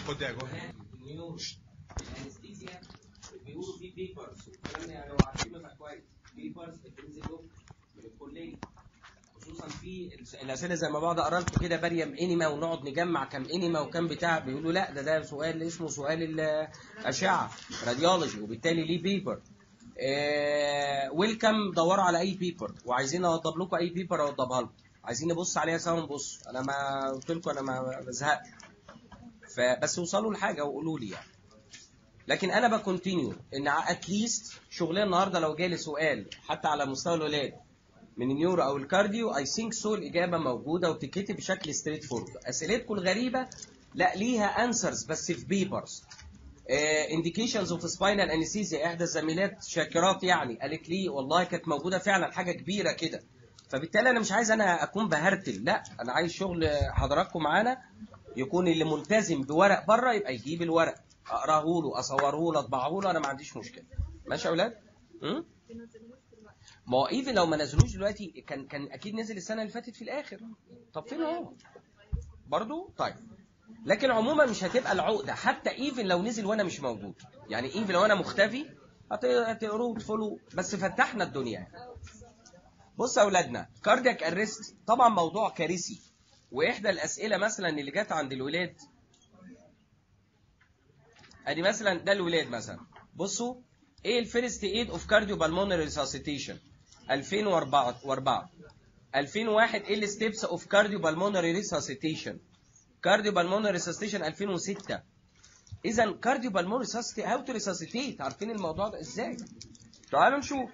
خد يا جوهر نيو الانستيزيا بيقولوا في بيبرز والكلام ده يعني لو عارفين يبقى كويس بيبرز بتنزل له من الكليه خصوصا في الاسئله زي ما بقعد اقرا لكم كده بريم انيما ونقعد نجمع كام انيما وكام بتاع بيقولوا لا ده ده سؤال اسمه سؤال الاشعه راديولوجي وبالتالي ليه بيبر آه ويلكم دوروا على اي بيبر وعايزين اوضب لكم اي بيبر اوضبها لكم عايزين نبص عليها سوا نبص انا ما قلت لكم انا ما بزهق فبس وصلوا لحاجه وقولوا لي يعني لكن انا بكونتينيو ان اتليست شغلنا النهارده لو جالي سؤال حتى على مستوى الولاد من النيورو او الكارديو اي ثينك سو الاجابه موجوده وبتتكتب بشكل ستريت فورد اسئلتكم الغريبه لا ليها انسرز بس في بيبرز انديكيشنز اوف سباينال انستيزيا احدى الزميلات شاكرات يعني قالت لي والله كانت موجوده فعلا حاجه كبيره كده فبالتالي انا مش عايز انا اكون بهرتل لا انا عايز شغل حضراتكم معانا يكون اللي ملتزم بورق بره يبقى يجيب الورق اقراه له اصوره له اطبعه له انا ما عنديش مشكله ماشي يا اولاد م? ما هو ايفن لو ما نزلوش دلوقتي كان كان اكيد نزل السنه اللي فاتت في الاخر طب فين هو برضو طيب لكن عموما مش هتبقى العقده حتى ايفن لو نزل وانا مش موجود يعني ايفن لو انا مختفي هتقروه وتفولوا بس فتحنا الدنيا بص يا اولادنا كاردياك ارست طبعا موضوع كارثي واحدى الاسئله مثلا اللي جت عند الولاد ادي مثلا ده الولاد مثلا بصوا ايه الفيرست ايد اوف كارديو بالمونري ريساسيتيشن 2004 و4 2001 ايه الستيبس اوف كارديو بالمونري ريساسيتيشن كارديو بالمونري ريساسيتيشن 2006 اذا كارديو بالمونري ريساسيتي هاو تو ريساسيتيت عارفين الموضوع ده ازاي تعالوا نشوف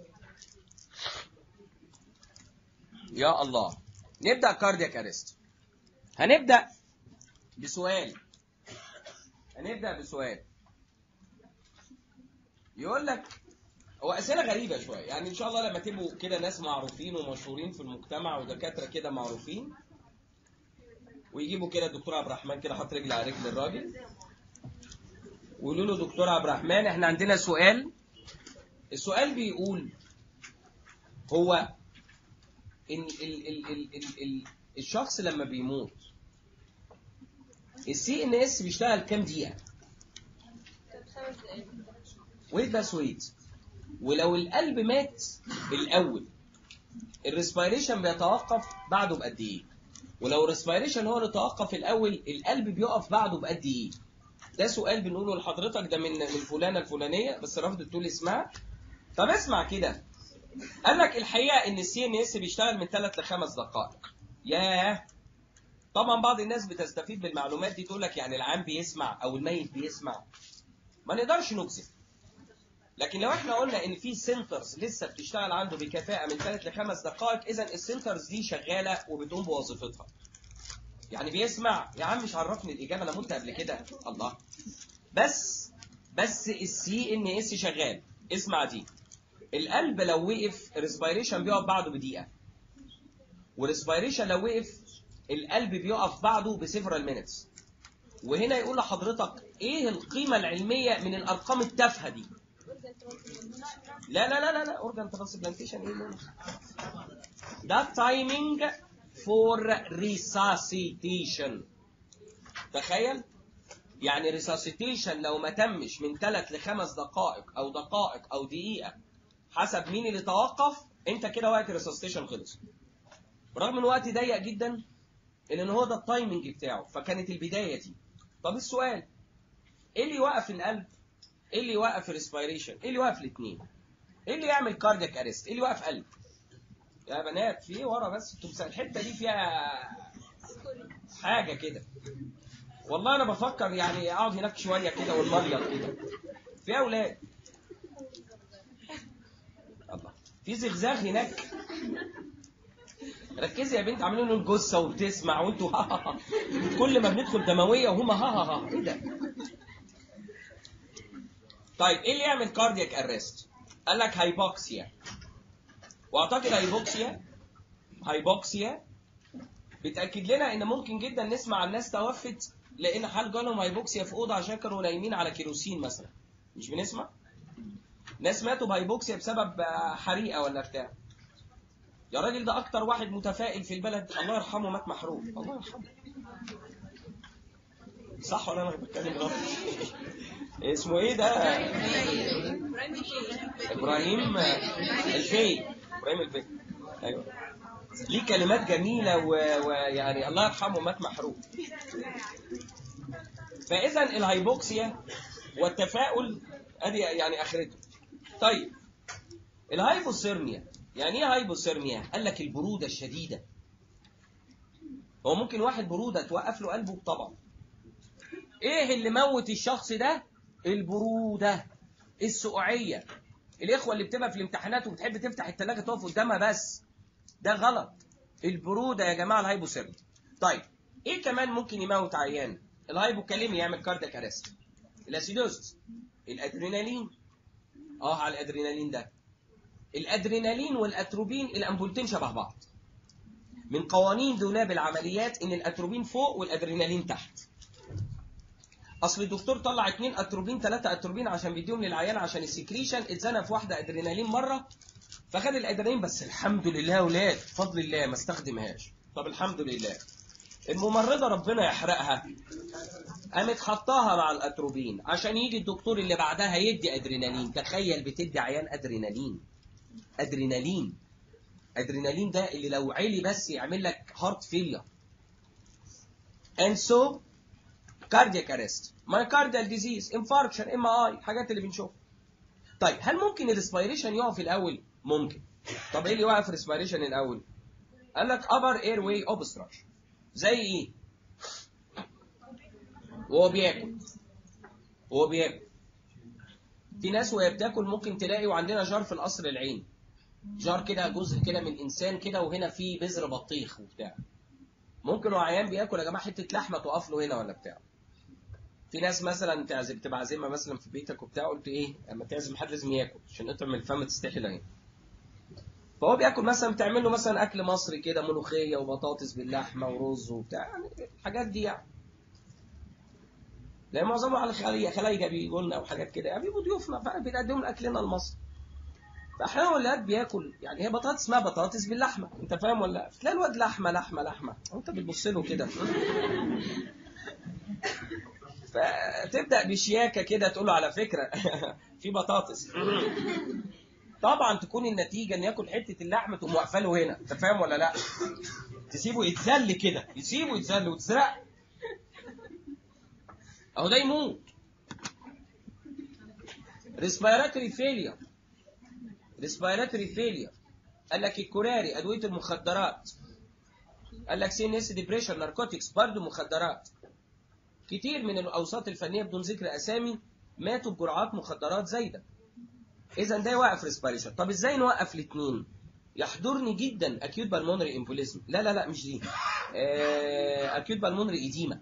يا الله نبدا كاردياك ارست هنبدا بسؤال هنبدا بسؤال يقول لك هو اسئله غريبه شويه يعني ان شاء الله لما تبقوا كده ناس معروفين ومشهورين في المجتمع ودكاتره كده معروفين ويجيبوا كده الدكتور عبد الرحمن كده حاطط رجل على رجل الراجل ويقولوا له دكتور عبد الرحمن احنا عندنا سؤال السؤال بيقول هو ان ال ال ال ال ال الشخص لما بيموت السي ان اس بيشتغل كام دقيقه ويت بس ويت ولو القلب مات الاول الريسبيريشن بيتوقف بعده بقد ايه ولو الريسبيريشن هو اللي توقف الاول القلب بيقف بعده بقد ايه ده سؤال بنقوله لحضرتك ده من من فلانه الفلانيه بس رفضت تقول اسمها طب اسمع كده قال لك الحقيقه ان السي ان اس بيشتغل من 3 ل 5 دقائق ياه طبعا بعض الناس بتستفيد بالمعلومات دي تقول لك يعني العام بيسمع او الميت بيسمع ما نقدرش نجزم لكن لو احنا قلنا ان في سنترز لسه بتشتغل عنده بكفاءه من 3 ل 5 دقائق اذا السنترز دي شغاله وبتقوم بوظيفتها يعني بيسمع يا عم مش عرفني الاجابه انا مت قبل كده الله بس بس السي ان اس شغال اسمع دي القلب لو وقف ريسبيريشن بيقف بعده بدقيقه وريسبيريشن لو وقف القلب بيقف بعده بسيفرال مينتس وهنا يقول لحضرتك ايه القيمه العلميه من الارقام التافهه دي لا لا لا لا لا اورجان ترانسبلانتيشن ايه اللي ده تايمينج فور ريساسيتيشن تخيل يعني ريساسيتيشن لو ما تمش من 3 ل 5 دقائق او دقائق او دقيقه حسب مين اللي توقف انت كده وقت الريساسيتيشن خلص برغم ان الوقت ضيق جدا ان هو ده التايمنج بتاعه فكانت البدايه دي طب السؤال ايه اللي يوقف القلب ايه اللي يوقف الريسبيريشن ايه اللي يوقف الاثنين ايه اللي يعمل كاردياك اريست ايه اللي يوقف قلب يا بنات في ايه ورا بس انتوا الحته دي فيها حاجه كده والله انا بفكر يعني اقعد هناك شويه كده والمريض كده في اولاد الله في زغزاغ هناك ركزي يا بنت عاملين له الجثه وبتسمع وانتوا كل ما بندخل دمويه وهم ها ها ها ايه ده طيب ايه اللي يعمل كاردياك ارست قال لك هايبوكسيا واعتقد هايبوكسيا هايبوكسيا بتاكد لنا ان ممكن جدا نسمع عن ناس توفت لان حال جالهم هايبوكسيا في اوضه عشان كانوا نايمين على كيروسين مثلا مش بنسمع ناس ماتوا بهايبوكسيا بسبب حريقه ولا بتاع يا راجل ده اكتر واحد متفائل في البلد الله يرحمه مات محروق الله يرحمه صح ولا انا بتكلم غلط اسمه ايه ده ابراهيم الفي ابراهيم الفي ايوه ليه كلمات جميله و- ويعني الله يرحمه مات محروق فاذا الهايبوكسيا والتفاؤل ادي يعني اخرته طيب الهايبوثيرميا يعني ايه هايبوثيرميا قال لك البروده الشديده هو ممكن واحد بروده توقف له قلبه طبعا ايه اللي موت الشخص ده البروده السقوعيه الاخوه اللي بتبقى في الامتحانات وبتحب تفتح الثلاجه تقف قدامها بس ده غلط البروده يا جماعه الهايبوثيرميا طيب ايه كمان ممكن يموت عيان الهايبوكاليميا يعمل كاردياك ارست الاسيدوزس الادرينالين اه على الادرينالين ده الادرينالين والاتروبين الامبولتين شبه بعض من قوانين دولاب العمليات ان الاتروبين فوق والادرينالين تحت اصل الدكتور طلع اتنين اتروبين ثلاثة اتروبين عشان بيديهم للعيان عشان السكريشن اتزنق في واحده ادرينالين مره فخد الادرينالين بس الحمد لله يا اولاد بفضل الله ما استخدمهاش طب الحمد لله الممرضه ربنا يحرقها قامت حطاها مع الاتروبين عشان يجي الدكتور اللي بعدها يدي ادرينالين تخيل بتدي عيان ادرينالين ادرينالين ادرينالين ده اللي لو عالي بس يعمل لك هارت فيلير and so cardiac arrest myocardial disease infarction ام اي الحاجات اللي بنشوفها طيب هل ممكن الريسبيريشن يقف الاول ممكن طب ايه اللي يوقف الريسبيريشن الاول قال لك upper airway obstruction زي ايه وهو بياكل وهو بياكل في ناس وهي بتاكل ممكن تلاقي وعندنا جار في القصر العيني جار كده جزء كده من انسان كده وهنا فيه بذر بطيخ وبتاع ممكن وعيان بياكل يا جماعه حته لحمه تقف له هنا ولا بتاع في ناس مثلا تعزم تبقى عازمه مثلا في بيتك وبتاع قلت ايه اما تعزم حد لازم ياكل عشان انت من الفم تستحي اهي فهو بياكل مثلا بتعمل له مثلا اكل مصري كده ملوخيه وبطاطس باللحمه ورز وبتاع يعني الحاجات دي يعني لان معظمهم على خلايا خلايا بيجوا لنا او حاجات كده يعني بيبقوا ضيوفنا فبنقدم لهم اكلنا المصري فاحيانا الولاد بياكل يعني هي بطاطس اسمها بطاطس باللحمه انت فاهم ولا لا؟ تلاقي الواد لحمه لحمه لحمه وانت بتبص له كده فتبدا بشياكه كده تقول له على فكره في بطاطس طبعا تكون النتيجه ان ياكل حته اللحمه تقوم واقفه له هنا انت فاهم ولا لا تسيبه يتذل كده يسيبه يتذل وتزرق اهو ده يموت ريسبيراتوري فيلير ريسبيراتوري فيلير قال لك الكوراري ادويه المخدرات قال لك سي ان اس ديبريشن ناركوتكس برضه مخدرات كتير من الاوساط الفنيه بدون ذكر اسامي ماتوا بجرعات مخدرات زايده اذا ده يوقف ريسبيريشن طب ازاي نوقف الاثنين يحضرني جدا اكيوت بالمونري امبوليزم لا لا لا مش دي اكيوت بالمونري ايديما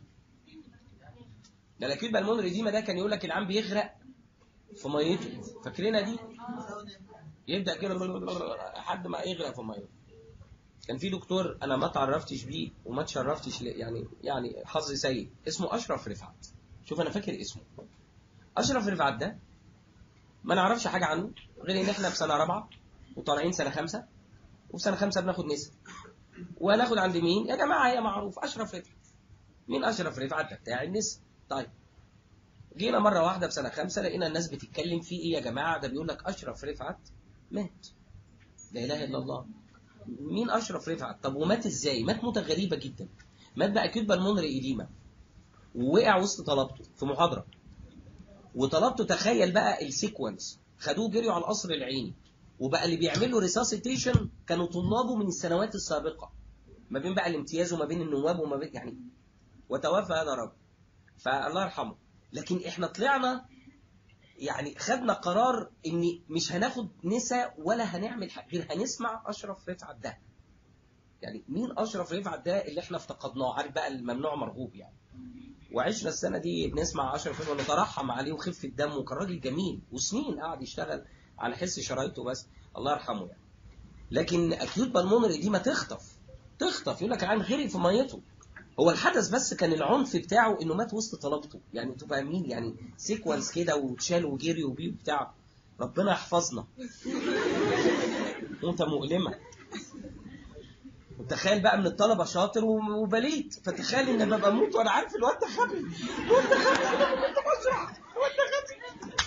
ده الاكيوت بالمونري ايديما ده كان يقول لك العام بيغرق في ميته فاكرينها دي يبدا كده لحد ما يغرق في ميته كان في دكتور انا ما تعرفتش بيه وما تشرفتش ليه يعني يعني حظي سيء اسمه اشرف رفعت شوف انا فاكر اسمه اشرف رفعت ده ما نعرفش حاجه عنه غير ان احنا في سنه رابعه وطالعين سنه خمسه وفي سنه خمسه بناخد نسب وهناخد عند مين يا جماعه هي معروف اشرف رفعت مين اشرف رفعت ده بتاع النسب طيب جينا مره واحده في سنه خمسه لقينا الناس بتتكلم فيه ايه يا جماعه ده بيقول لك اشرف رفعت مات لا اله الا الله مين اشرف رفعت طب ومات ازاي مات موته غريبه جدا مات باكيوت بالمونري ايديما ووقع وسط طلبته في محاضره وطلبته تخيل بقى السيكونس خدوه جريوا على القصر العيني وبقى اللي بيعمل له ريساسيتيشن كانوا طلابه من السنوات السابقه ما بين بقى الامتياز وما بين النواب وما بين يعني وتوفى هذا الرجل فالله يرحمه لكن احنا طلعنا يعني خدنا قرار ان مش هناخد نسا ولا هنعمل حاجه غير هنسمع اشرف رفعت ده يعني مين اشرف رفعت ده اللي احنا افتقدناه عارف بقى الممنوع مرغوب يعني وعشنا السنه دي بنسمع اشرف رفعت ونترحم عليه وخفه دمه وكان راجل جميل وسنين قعد يشتغل على حس شرايطه بس الله يرحمه يعني لكن اكيوت بالمونري دي ما تخطف تخطف يقول لك العين غرق في ميته هو الحدث بس كان العنف بتاعه انه مات وسط طلبته يعني انتوا فاهمين يعني سيكونس كده واتشال وجري وبيه وبتاع ربنا يحفظنا موتة مؤلمة وتخيل بقى من الطلبه شاطر وبليد فتخيل ان ببقى اموت وانا عارف الواد ده خبي الواد ده خبي الواد ده بشرح الواد ده خبي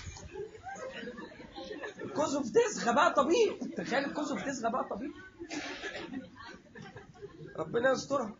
الكوز اوف غباء طبيعي تخيل الكوز اوف غباء طبيعي ربنا يسترها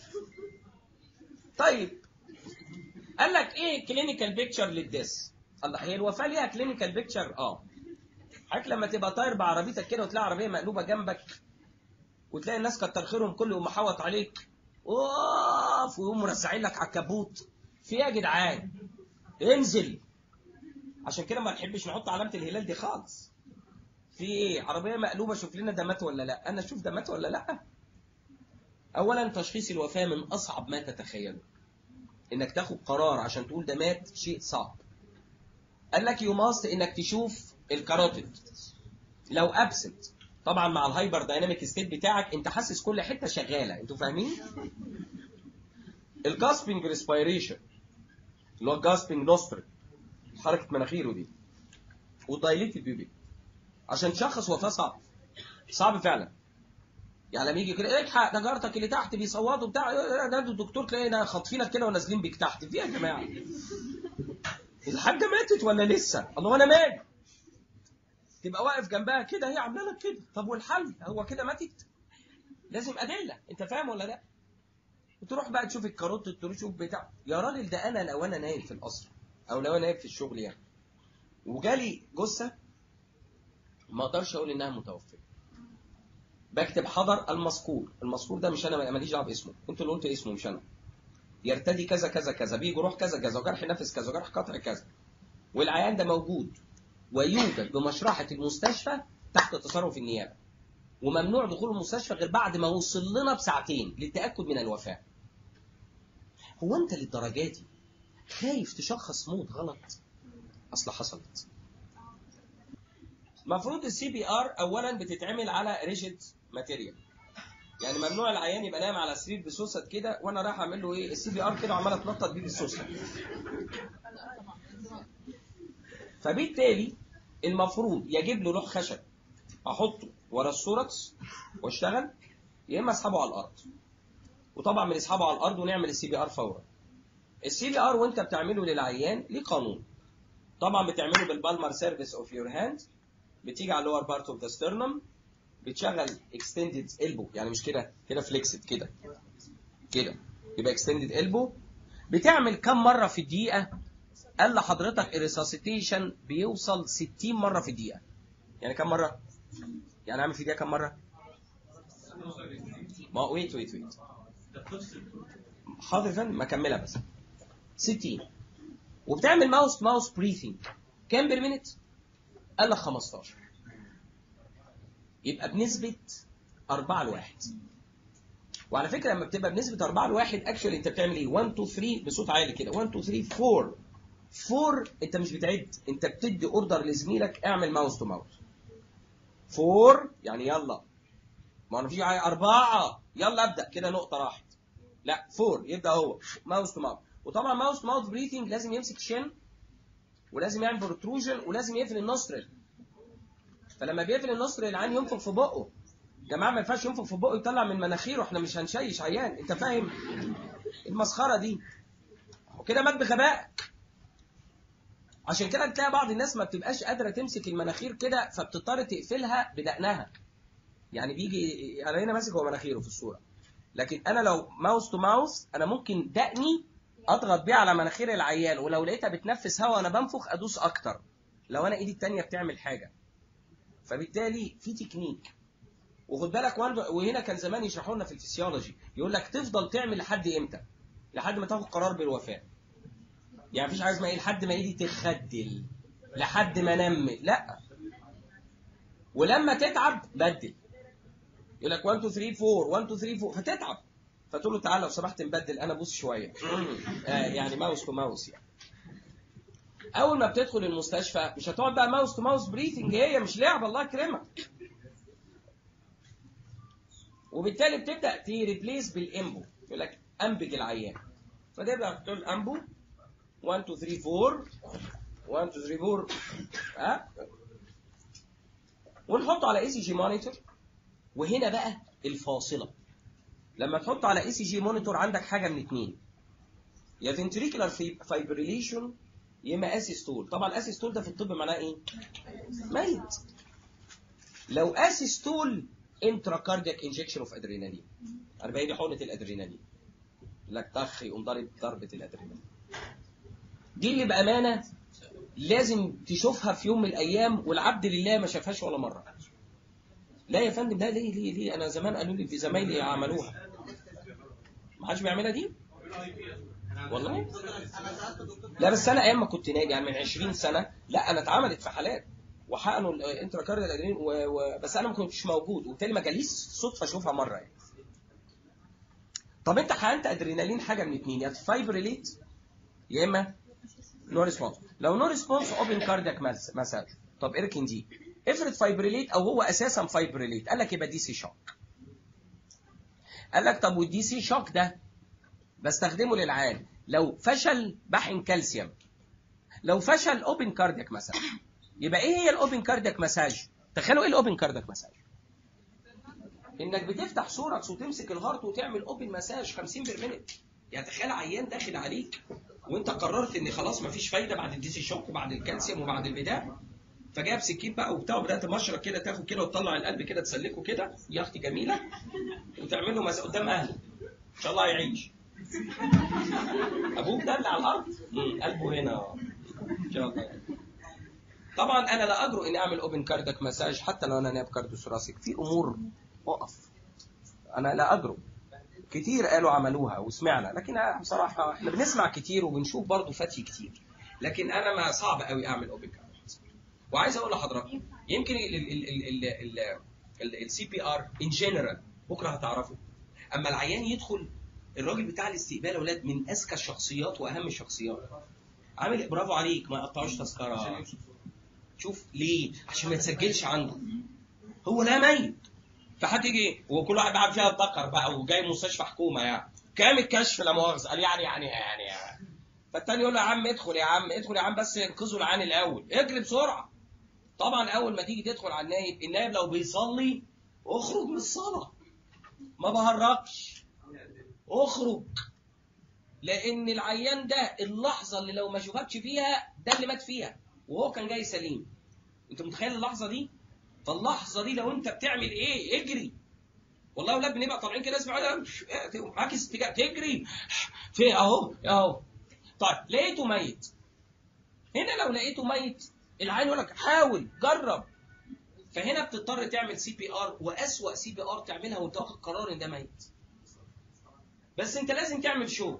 طيب قال لك ايه كلينيكال بيكتشر للديس الله هي الوفاه ليها كلينيكال بيكتشر اه حضرتك لما تبقى طاير بعربيتك كده وتلاقي عربيه مقلوبه جنبك وتلاقي الناس كتر خيرهم كله يقوم محوط عليك اوف ويقوموا مرزعين لك على الكبوت في ايه يا جدعان انزل عشان كده ما نحبش نحط علامه الهلال دي خالص في ايه عربيه مقلوبه شوف لنا ده مات ولا لا انا اشوف ده مات ولا لا اولا تشخيص الوفاه من اصعب ما تتخيله انك تاخد قرار عشان تقول ده مات شيء صعب قال لك يو ماست انك تشوف الكاروتيد لو ابسنت طبعا مع الهايبر دايناميك ستيت بتاعك انت حاسس كل حته شغاله انتوا فاهمين الجاسبنج ريسبيريشن اللي هو الجاسبنج نوستر حركه مناخيره دي ودايليت البيبي عشان تشخص وفاه صعب صعب فعلا يعني لما يجي كده الحق ده جارتك اللي تحت بيصوتوا بتاع ده الدكتور تلاقينا خاطفينك كده ونازلين بيك تحت في يا جماعه الحاجه ماتت ولا لسه الله انا مالي تبقى واقف جنبها كده هي عامله لك كده طب والحل هو كده ماتت لازم ادله انت فاهم ولا لا تروح بقى تشوف الكاروت تشوف بتاع يا راجل ده انا لو انا نايم في القصر او لو انا نايم في الشغل يعني وجالي جثه ما اقدرش اقول انها متوفيه بكتب حضر المذكور المذكور ده مش انا ماليش دعوه باسمه انتوا اللي قلتوا اسمه مش انا يرتدي كذا كذا كذا بيه جروح كذا كذا وجرح نفس كذا وجرح قطع كذا والعيان ده موجود ويوجد بمشرحة المستشفى تحت تصرف النيابة وممنوع دخول المستشفى غير بعد ما وصل لنا بساعتين للتأكد من الوفاة هو أنت للدرجة دي خايف تشخص موت غلط أصل حصلت المفروض السي بي ار أولا بتتعمل على ريجيد ماتيريال يعني ممنوع العيان يبقى نايم على سرير بسوست كده وانا رايح اعمل له ايه السي بي ار كده وعمال اتنطط بيه بالسوست فبالتالي المفروض يجيب له لوح خشب احطه ورا السوركس واشتغل يا اما اسحبه على الارض وطبعا بنسحبه على الارض ونعمل السي بي ار فورا السي بي ار وانت بتعمله للعيان ليه قانون طبعا بتعمله بالبالمر سيرفيس اوف يور هاند بتيجي على اللور بارت اوف ذا سترنم بتشغل اكستندد البو يعني مش كده كده فليكسد كده كده يبقى اكستندد البو بتعمل كم مره في الدقيقه قال لحضرتك الريساسيتيشن بيوصل 60 مره في الدقيقه يعني كم مره يعني اعمل في دقيقه كم مره ما ويت ويت ويت حاضر فندم ما اكملها بس 60 وبتعمل ماوس ماوس بريثنج كام بير مينيت قال لك 15 يبقى بنسبه 4 لواحد وعلى فكره لما بتبقى بنسبه 4 لواحد اكشولي انت بتعمل ايه 1 2 3 بصوت عالي كده 1 2 3 4 4 انت مش بتعد انت بتدي اوردر لزميلك اعمل ماوس تو ماوس 4 يعني يلا ما انا في أربعة يلا ابدا كده نقطه راحت لا 4 يبدا هو ماوس تو ماوس وطبعا ماوس تو ماوس بريثنج لازم يمسك شن ولازم يعمل بروتروجن ولازم يقفل النوسترل فلما بيقفل النوسترل العين ينفخ في بقه جماعه ما ينفعش ينفخ في بقه يطلع من مناخيره احنا مش هنشيش عيان انت فاهم المسخره دي وكده مات بغبائك عشان كده تلاقي بعض الناس ما بتبقاش قادره تمسك المناخير كده فبتضطر تقفلها بدقنها يعني بيجي انا هنا ماسك هو مناخيره في الصوره لكن انا لو ماوس تو ماوس انا ممكن دقني اضغط بيه على مناخير العيان ولو لقيتها بتنفس هواء وانا بنفخ ادوس اكتر لو انا ايدي التانية بتعمل حاجه فبالتالي في تكنيك وخد بالك وهنا كان زمان يشرحوا لنا في الفسيولوجي يقول لك تفضل تعمل لحد امتى لحد ما تاخد قرار بالوفاه يعني مفيش حاجه اسمها ايه لحد ما ايدي تخدل لحد ما انام لا ولما تتعب بدل يقول لك 1 2 3 4 1 2 3 4 هتتعب فتقول له تعالى لو سمحت نبدل انا بوس شويه آه يعني ماوس تو ماوس يعني اول ما بتدخل المستشفى مش هتقعد بقى ماوس تو ماوس بريثنج هي مش لعبه الله يكرمك وبالتالي بتبدا تريبليس بالامبو يقول لك انبج العيان فتبدا تقول امبو 1 2 3 4 1 2 3 4 ها ونحطه على اي سي جي مونيتور وهنا بقى الفاصله لما تحط على اي سي جي مونيتور عندك حاجه من اتنين يا فنتريكولار فايبريليشن يا اما اسيستول طبعا اسيستول ده في الطب معناه ايه ميت لو اسيستول انترا كاردياك انجكشن اوف ادرينالين انا باقي حقنه الادرينالين لك طخ يقوم ضارب ضربه الادرينالين دي اللي بامانه لازم تشوفها في يوم من الايام والعبد لله ما شافهاش ولا مره لا يا فندم لا ليه ليه ليه انا زمان قالوا لي في زمايلي عملوها ما حدش بيعملها دي والله لا بس انا ايام ما كنت ناجي يعني من 20 سنه لا انا اتعملت في حالات وحقنوا الانتراكارديال ادرينالين و... و... بس انا ما كنتش موجود وبالتالي ما جاليش صدفه اشوفها مره يعني طب انت حقنت ادرينالين حاجه من اتنين يا فايبريليت يا اما نو ريسبونس لو نو ريسبونس اوبن كاردياك مساج طب اركن دي افرض فايبريليت او هو اساسا فايبريليت قال لك يبقى دي سي شوك قال لك طب والدي سي شوك ده بستخدمه للعيان لو فشل بحقن كالسيوم لو فشل اوبن كاردياك مساج يبقى ايه هي الاوبن كاردياك مساج تخيلوا ايه الاوبن كاردياك مساج انك بتفتح صورك وتمسك الهارت وتعمل اوبن مساج 50 بالمينت يعني تخيل عيان داخل عليك وانت قررت ان خلاص مفيش فايده بعد الديسي شوك وبعد الكالسيوم وبعد البتاع فجاب سكين بقى وبتاع وبدات تمشرق كده تاخد كده وتطلع القلب كده تسلكه كده يا اختي جميله وتعمل له مساج قدام اهله ان شاء الله هيعيش ابوك ده اللي على الارض مم، قلبه هنا ان شاء الله يعني. طبعا انا لا اجرؤ اني اعمل اوبن كاردك مساج حتى لو انا نائب كارديوثوراسيك في امور اقف انا لا اجرؤ كتير قالوا عملوها وسمعنا لكن أنا بصراحه احنا بنسمع كتير وبنشوف برضه فتي كتير لكن انا ما صعب قوي اعمل اوبن كاردك وعايز اقول لحضراتكم يمكن السي بي ار ان جنرال بكره هتعرفوا اما العيان يدخل الراجل بتاع الاستقبال يا اولاد من اذكى الشخصيات واهم الشخصيات عامل برافو عليك ما يقطعوش تذكره شوف ليه عشان ما يتسجلش عنده هو لا ميت فحد يجي وكل واحد بقى فيها اتذكر بقى وجاي مستشفى حكومه يعني كام الكشف لا مؤاخذه قال يعني يعني يعني, يعني. فالتاني يقول له يا عم ادخل يا عم ادخل يا عم بس انقذوا العين الاول اجري بسرعه طبعا اول ما تيجي تدخل على النايب النايب لو بيصلي اخرج من الصلاه ما بهرجش اخرج لان العيان ده اللحظه اللي لو ما شوفكش فيها ده اللي مات فيها وهو كان جاي سليم انت متخيل اللحظه دي فاللحظه دي لو انت بتعمل ايه اجري والله اولاد بنبقى طالعين كده اسمع معاك استجابه تجري في اهو اهو طيب لقيته ميت هنا لو لقيته ميت العين يقول لك حاول جرب فهنا بتضطر تعمل سي بي ار واسوأ سي بي ار تعملها وانت واخد قرار ان ده ميت بس انت لازم تعمل شو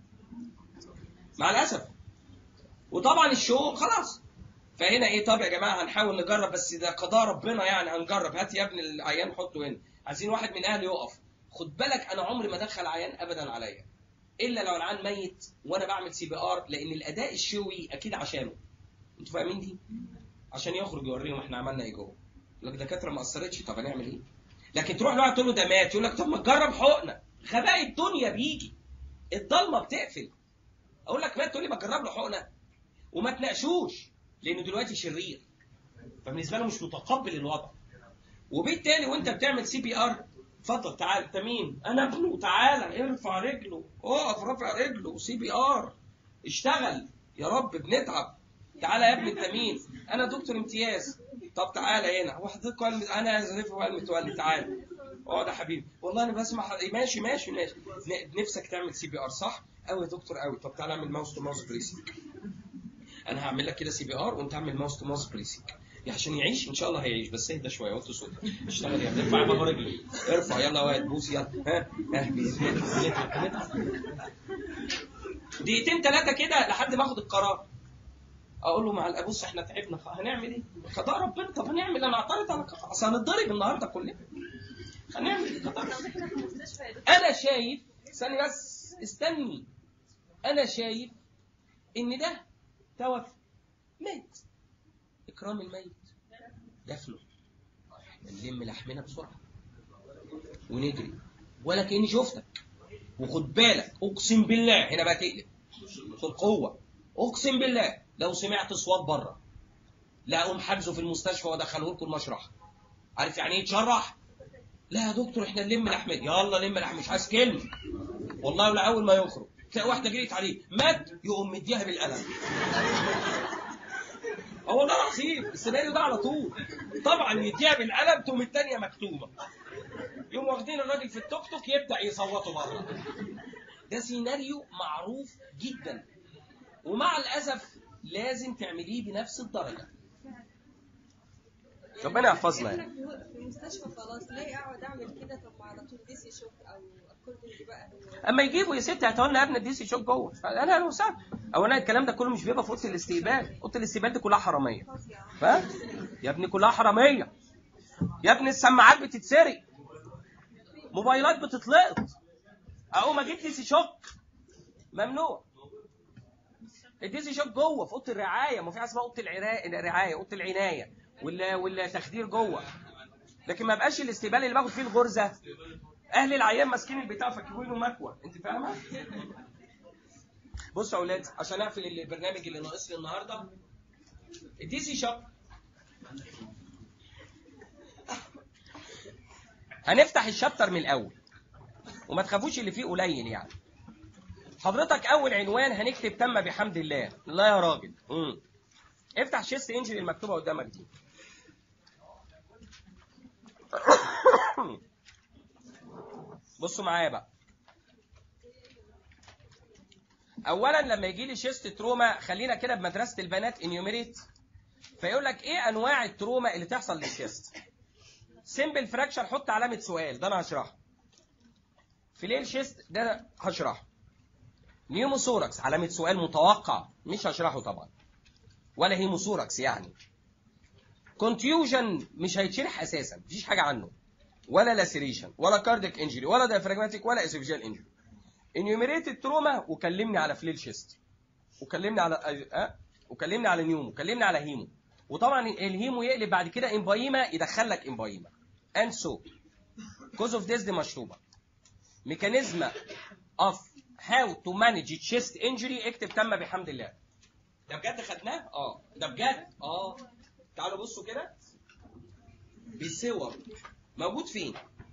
مع الاسف وطبعا الشو خلاص فهنا ايه طب يا جماعه هنحاول نجرب بس ده قضاء ربنا يعني هنجرب هات يا ابن العيان حطه هنا عايزين واحد من اهلي يقف خد بالك انا عمري ما ادخل عيان ابدا عليا الا لو العيان ميت وانا بعمل سي بي ار لان الاداء الشوي اكيد عشانه انتوا فاهمين دي عشان يخرج يوريهم احنا عملنا ايه جوه يقول لك دكاتره ما اثرتش طب هنعمل ايه لكن تروح لواحد تقول له ده مات يقول لك طب ما تجرب حقنه غباء الدنيا بيجي الضلمه بتقفل اقول لك مات تقول لي ما تجرب له حقنه وما تناقشوش لانه دلوقتي شرير فبالنسبه له مش متقبل الوضع وبالتالي وانت بتعمل سي بي ار اتفضل تعال انت مين؟ انا ابنه تعالى ارفع رجله اقف رافع رجله سي بي ار اشتغل يا رب بنتعب تعالى يا ابني انت مين؟ انا دكتور امتياز طب تعالى هنا وحضرتك علم انا زريف وائل متولي تعالى اقعد يا حبيبي والله انا بسمع ماشي ماشي ماشي نفسك تعمل سي بي ار صح؟ قوي يا دكتور قوي طب تعالى اعمل ماوس تو ماوس بريسنج انا هعمل لك كده سي بي ار وانت اعمل ماوس تو ماوس بريسنج عشان يعيش ان شاء الله هيعيش بس اهدى شويه وطي صوتك اشتغل يا ابني ارفع بابا رجلي ارفع يلا واد بوس يلا ها ها نتعب نتعب دقيقتين ثلاثه كده لحد ما اخد القرار اقول له مع الابوس احنا تعبنا هنعمل ايه؟ قضاء ربنا طب هنعمل انا اعترض على قضاء اصل هنتضرب النهارده كلنا هنعمل ايه قضاء انا شايف استني بس استني انا شايف ان ده توفى مات اكرام الميت دفنه نلم لحمنا بسرعه ونجري ولا كاني شفتك وخد بالك اقسم بالله هنا بقى تقلب في القوه اقسم بالله لو سمعت اصوات بره لا اقوم حاجزه في المستشفى وادخله لكم المشرحه عارف يعني ايه يتشرح لا يا دكتور احنا نلم لحم يلا لم لحم مش عايز كلمه والله ولا اول ما يخرج تلاقي واحده جريت عليه مات يقوم مديها بالقلم اه والله العظيم السيناريو ده على طول طبعا يديها بالقلم تقوم الثانيه مكتوبه يقوم واخدين الراجل في التوك توك يبدا يصوتوا بره ده سيناريو معروف جدا ومع الاسف لازم تعمليه بنفس الدرجه ربنا يحفظنا يعني. في المستشفى خلاص ليه اقعد اعمل كده طب ما على طول ديسي شوك او اكوردنج بقى اما يجيبوا يا ستي هاتوا لنا ابن الديسي شوك جوه انا انا وسهلا اولا الكلام ده كله مش بيبقى في اوضه الاستقبال اوضه الاستقبال دي كلها حراميه فاهم يا ابني كلها حراميه يا ابني السماعات بتتسرق موبايلات بتتلقط اقوم اجيب ديسي شوك ممنوع الديسي شوك جوه في اوضه الرعايه ما في حاجه اسمها اوضه العراية- الرعايه اوضه العنايه ولا والتخدير جوه لكن ما بقاش الاستقبال اللي باخد فيه الغرزه اهل العيان ماسكين البتاع فاكرينه مكوى انت فاهمه بصوا يا اولاد عشان اقفل البرنامج اللي ناقص لي النهارده الدي سي شوك هنفتح الشابتر من الاول وما تخافوش اللي فيه قليل يعني حضرتك اول عنوان هنكتب تم بحمد الله لا يا راجل امم افتح شيست انجل المكتوبه قدامك دي بصوا معايا بقى اولا لما يجي لي شيست تروما خلينا كده بمدرسه البنات انيوميريت فيقول لك ايه انواع التروما اللي تحصل للشيست سيمبل فراكشر حط علامه سؤال ده انا هشرحه فليل شيست ده هشرحه نيوموثوركس علامه سؤال متوقع مش هشرحه طبعا ولا هيموثوركس يعني كونتيوجن مش هيتشرح اساسا مفيش حاجه عنه ولا لاسيريشن ولا كارديك انجري ولا دايفراجماتيك ولا اسوفيجيال انجري انيوميريتد تروما وكلمني على فليل شيست وكلمني على أه؟ وكلمني على نيومو وكلمني على هيمو وطبعا الهيمو يقلب بعد كده امبايما يدخل لك امبايما اند سو كوز اوف ديس دي مشروبه ميكانيزم اوف هاو تو مانج تشيست انجري اكتب تم بحمد الله ده بجد خدناه اه ده بجد اه تعالوا بصوا كده بصور موجود فين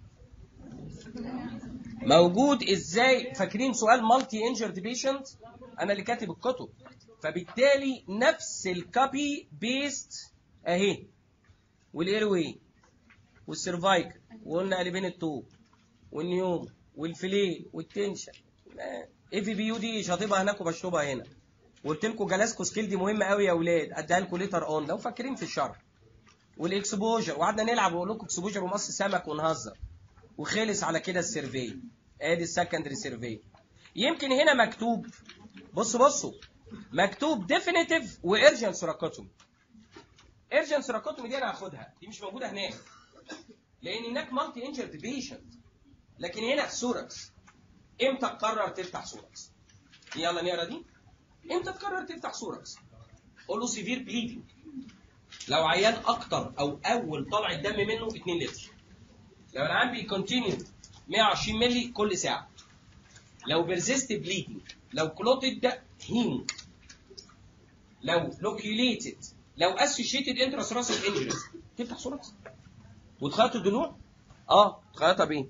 موجود ازاي فاكرين سؤال مالتي انجرد بيشنت انا اللي كاتب الكتب فبالتالي نفس الكوبي بيست اهي والايروي والسيرفايكل وقلنا قلبين الطوب والنيوم والفليه والتنشن اي في بي يو دي شاطبها هناك وبشربها هنا وقلت لكم جلاسكو سكيل دي مهمه قوي يا اولاد اديها لكم ليتر اون لو فاكرين في الشرح والاكسبوجر وقعدنا نلعب واقول لكم اكسبوجر ومص سمك ونهزر وخلص على كده السيرفي ادي السكندري سيرفي يمكن هنا مكتوب بصوا بصوا مكتوب ديفينيتيف وارجن سراكوتومي ارجن سراكوتومي دي انا هاخدها دي مش موجوده هناك لان هناك مالتي انجرد بيشنت لكن هنا سوركس امتى تقرر تفتح سوركس يلا نقرا دي امتى تقرر تفتح سوركس قول له سيفير بليدنج لو عيان اكتر او اول طلع الدم منه 2 لتر لو العيان بيكونتينيو 120 مللي كل ساعه لو بيرزيست بليدنج لو كلوتد هيم لو لوكيوليتد لو اسوشيتد انتراسراسل انجريز تفتح سوركس وتخيط الضلوع اه تخيطها بايه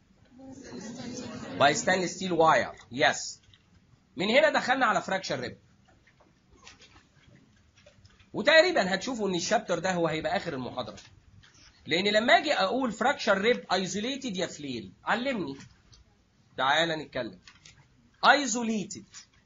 باي ستانلس ستيل واير يس من هنا دخلنا على فراكشر ريب وتقريبا هتشوفوا ان الشابتر ده هو هيبقى اخر المحاضره لان لما اجي اقول فراكشر ريب ايزوليتد يا فليل علمني تعالى نتكلم ايزوليتد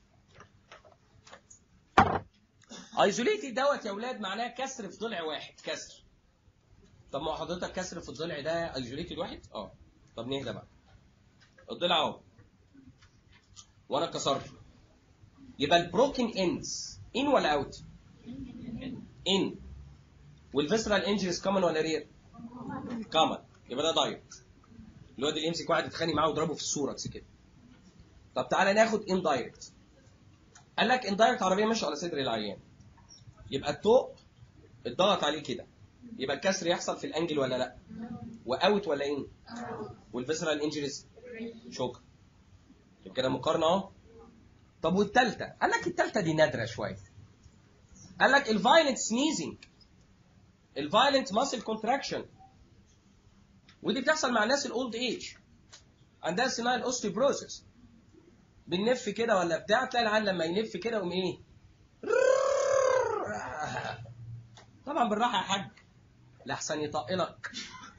ايزوليتد دوت يا اولاد معناه كسر في ضلع واحد كسر طب ما هو حضرتك كسر في الضلع ده ايزوليتد واحد اه طب نهدى بقى الضلع اهو وانا كسرته يبقى البروكن اندز ان ولا اوت ان والفيسرال انجريز كومن ولا رير كومن يبقى ده دايركت الواد اللي يمسك واحد يتخانق معاه ويضربه في السوركس كده طب تعالى ناخد ان دايركت قال لك ان دايركت عربيه ماشيه على صدر العيان يبقى الطوق اتضغط عليه كده يبقى الكسر يحصل في الانجل ولا لا واوت ولا ان والفيسرال انجريز شكرا يبقى كده مقارنه اهو طب والثالثه قال لك الثالثه دي نادره شويه قال لك الفايلنت سنيزنج الفايلنت ماسل كونتراكشن ودي بتحصل مع الناس الاولد ايج عندها سينايل اوستيوبروسيس بنلف كده ولا بتاع تلاقي العيال لما ينف كده يقوم ايه طبعا بالراحه يا حاج لحسن يطقلك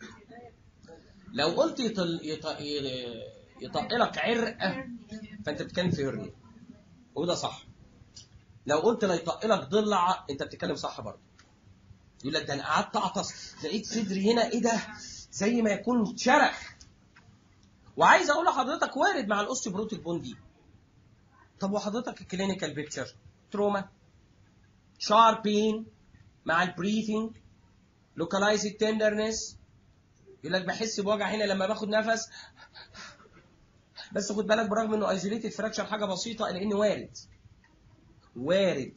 لو قلت يطل يط... يطقلك عرق فانت بتتكلم في هرنيا وده صح لو قلت لا يطقلك ضلع انت بتتكلم صح برضه يقول لك ده انا قعدت اعطس لقيت صدري هنا ايه ده زي ما يكون شرخ وعايز اقول لحضرتك وارد مع الاوستيوبروتيك بون دي طب وحضرتك الكلينيكال بيكتشر تروما شاربين مع البريثنج لوكالايز تندرنس يقول لك بحس بوجع هنا لما باخد نفس بس خد بالك برغم انه ايزوليتد فراكشر حاجه بسيطه الا انه وارد وارد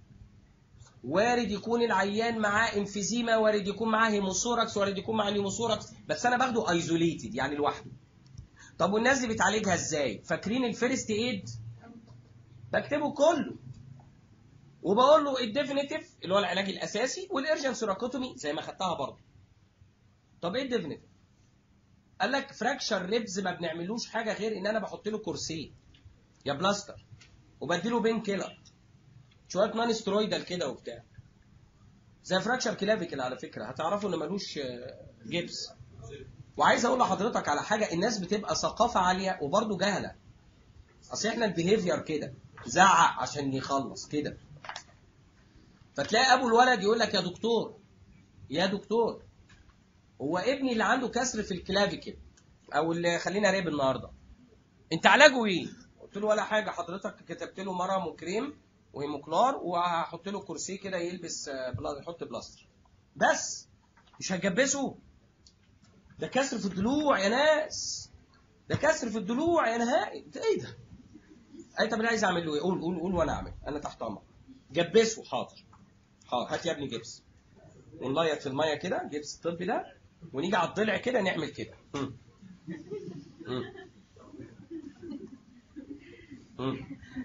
وارد يكون العيان معاه انفيزيما وارد يكون معاه هيموثوركس وارد يكون معاه نيموثوركس بس انا باخده ايزوليتد يعني لوحده طب والناس دي بتعالجها ازاي فاكرين الفيرست ايد بكتبه كله وبقول له الديفينيتيف اللي هو العلاج الاساسي والارجن سيراكوتومي زي ما خدتها برضه طب ايه الديفينيتيف قال لك فراكشر ريبز ما بنعملوش حاجه غير ان انا بحط له كرسي يا بلاستر وبديله بين كيلر شويه نون سترويدال كده وبتاع زي فراكشر كلافيكل على فكره هتعرفوا ان ملوش آه، جبس وعايز اقول لحضرتك على حاجه الناس بتبقى ثقافه عاليه وبرضه جهله اصل احنا البيهيفير كده زعق عشان يخلص كده فتلاقي ابو الولد يقول لك يا دكتور يا دكتور هو ابني اللي عنده كسر في الكلافيكل او اللي خلينا ريب النهارده انت علاجه ايه قلت له ولا حاجه حضرتك كتبت له مرهم وكريم وهيموكلار وهحط له كرسي كده يلبس آه، بلا- يحط بلاستر بس مش هتجبسه ده كسر في الضلوع يا ناس ده كسر في الضلوع يا نهائي ده ايه ده اي طب انا عايز اعمل له ايه قول قول قول وانا اعمل انا تحت امرك جبسه حاضر حاضر هات يا ابني جبس ونليط في الميه كده جبس الطبي ده ونيجي على الضلع كده نعمل كده مم. مم. مم.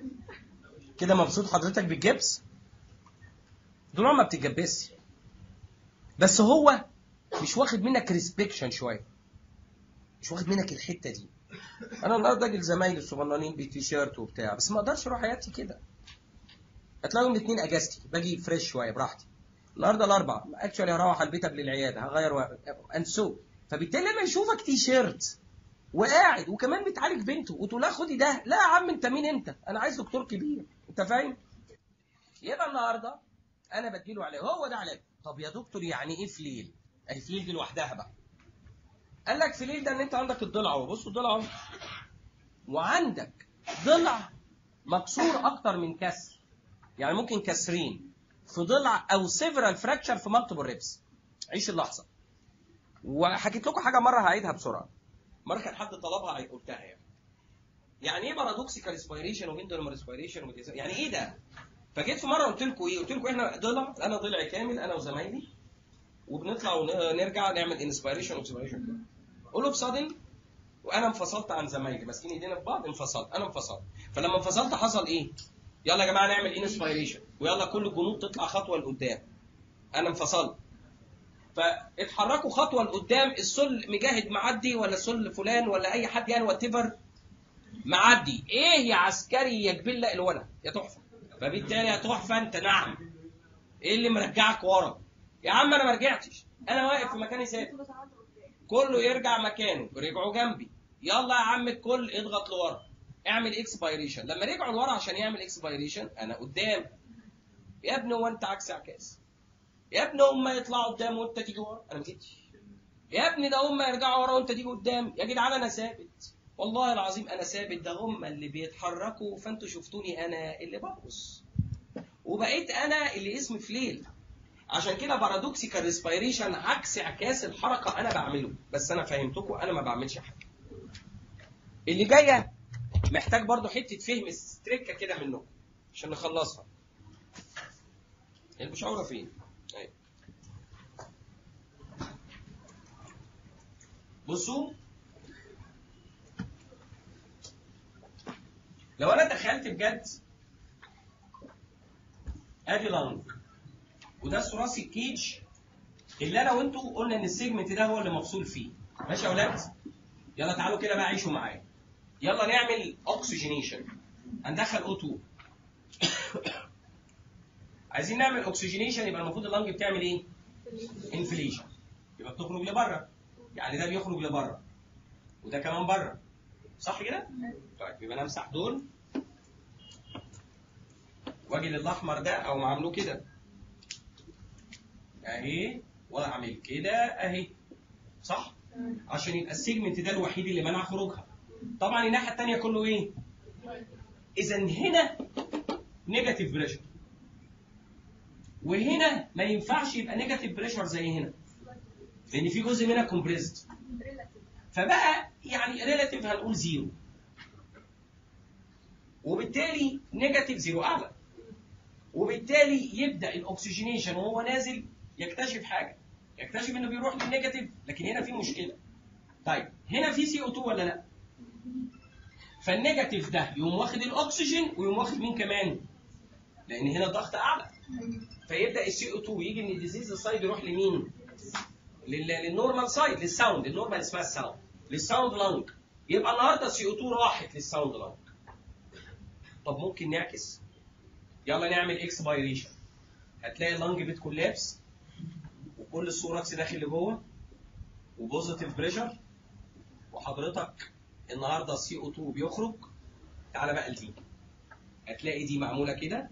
كده مبسوط حضرتك بالجبس ضلوع ما بتتجبسش بس هو مش واخد منك ريسبكشن شويه مش واخد منك الحته دي انا النهارده اجي لزمايلي الصغننين بتيشيرت وبتاع بس ما اقدرش اروح حياتي كده هتلاقوا يوم الاثنين اجازتي باجي فريش شويه براحتي النهارده الاربع اكشولي هروح على البيت قبل العياده هغير و... انسو فبالتالي لما يشوفك تي شيرت وقاعد وكمان بتعالج بنته وتقول لها خدي ده لا يا عم انت مين انت انا عايز دكتور كبير انت فاهم يبقى النهارده انا بديله علاج هو ده علاج طب يا دكتور يعني ايه فليل اهي فليل دي لوحدها بقى قال لك فليل ده ان انت عندك الضلع اهو بصوا الضلع اهو وعندك ضلع مكسور اكتر من كسر يعني ممكن كسرين في ضلع او سيفرال فراكشر في مالتيبل ريبس عيش اللحظه وحكيت لكم حاجه مره هعيدها بسرعه مره كان حد طلبها قلتها يعني يعني ايه بارادوكسيكال ريسبيريشن وبندولم ريسبيريشن يعني ايه ده فجيت في مره قلت لكم ايه قلت لكم احنا ضلع انا ضلع كامل انا وزمايلي وبنطلع ونرجع نعمل انسبيريشن واكسبيريشن قولوا بصدن وانا انفصلت عن زمايلي ماسكين ايدينا في بعض انفصلت انا انفصلت فلما انفصلت حصل ايه يلا يا جماعه نعمل انسبيريشن ويلا كل الجنود تطلع خطوه لقدام انا انفصلت فاتحركوا خطوه لقدام السل مجاهد معدي ولا سل فلان ولا اي حد يعني وات معدي ايه يا عسكري يا جبله الولد يا تحفه فبالتالي يا تحفه انت نعم ايه اللي مرجعك ورا يا عم انا ما رجعتش انا واقف في مكاني ثابت كله يرجع مكانه رجعوا جنبي يلا يا عم الكل اضغط لورا اعمل اكسبيريشن لما رجعوا لورا عشان يعمل اكسبيريشن انا قدام يا ابني هو انت عكس عكاس يا ابني هم يطلعوا قدام وانت تيجي ورا انا ما جيتش يا ابني ده هم يرجعوا ورا وانت تيجي قدام يا جدعان انا ثابت والله العظيم انا ثابت ده هم اللي بيتحركوا فانتوا شفتوني انا اللي برقص وبقيت انا اللي اسمي فليل عشان كده بارادوكسيكال ريسبيريشن عكس عكاس الحركه انا بعمله بس انا فهمتكم انا ما بعملش حاجه اللي جايه محتاج برضو حته فهم ستريكه كده منكم عشان نخلصها المشاوره فين أيوة. بصوا لو انا تخيلت بجد ادي لانج وده ثلاثي الكيج اللي انا وانتوا قلنا ان السيجمنت ده هو اللي مفصول فيه ماشي يا اولاد يلا تعالوا كده بقى عيشوا معايا يلا نعمل اوكسجينيشن هندخل O2 عايزين نعمل اوكسجينيشن يبقى المفروض اللنج بتعمل ايه؟ انفليشن يبقى بتخرج لبره يعني ده بيخرج لبره وده كمان بره صح كده؟ طيب يبقى انا امسح دول واجي للاحمر ده او عاملوه كده اهي واعمل كده اهي صح؟ عشان يبقى السيجمنت ده الوحيد اللي منع خروجها طبعا الناحيه الثانيه كله ايه؟ اذا هنا نيجاتيف بريشر وهنا ما ينفعش يبقى نيجاتيف بريشر زي هنا لان في جزء منها كومبريسد فبقى يعني ريلاتيف هنقول زيرو وبالتالي نيجاتيف زيرو اعلى وبالتالي يبدا الاكسجينيشن وهو نازل يكتشف حاجه يكتشف انه بيروح للنيجاتيف لكن هنا في مشكله طيب هنا في سي او 2 ولا لا فالنيجاتيف ده يقوم واخد الاكسجين ويقوم واخد مين كمان لان هنا الضغط اعلى فيبدا السي او 2 يجي من الديزيز سايد يروح لمين لل- للنورمال سايد للساوند النورمال اسمها الساوند للساوند لانج يبقى النهارده السي او 2 راحت للساوند لانج طب ممكن نعكس يلا نعمل اكسبيريشن هتلاقي اللنج بتكولابس وكل السوركس داخل لجوه وبوزيتيف بريشر وحضرتك النهارده السي او 2 بيخرج تعالى بقى لدي هتلاقي دي معموله كده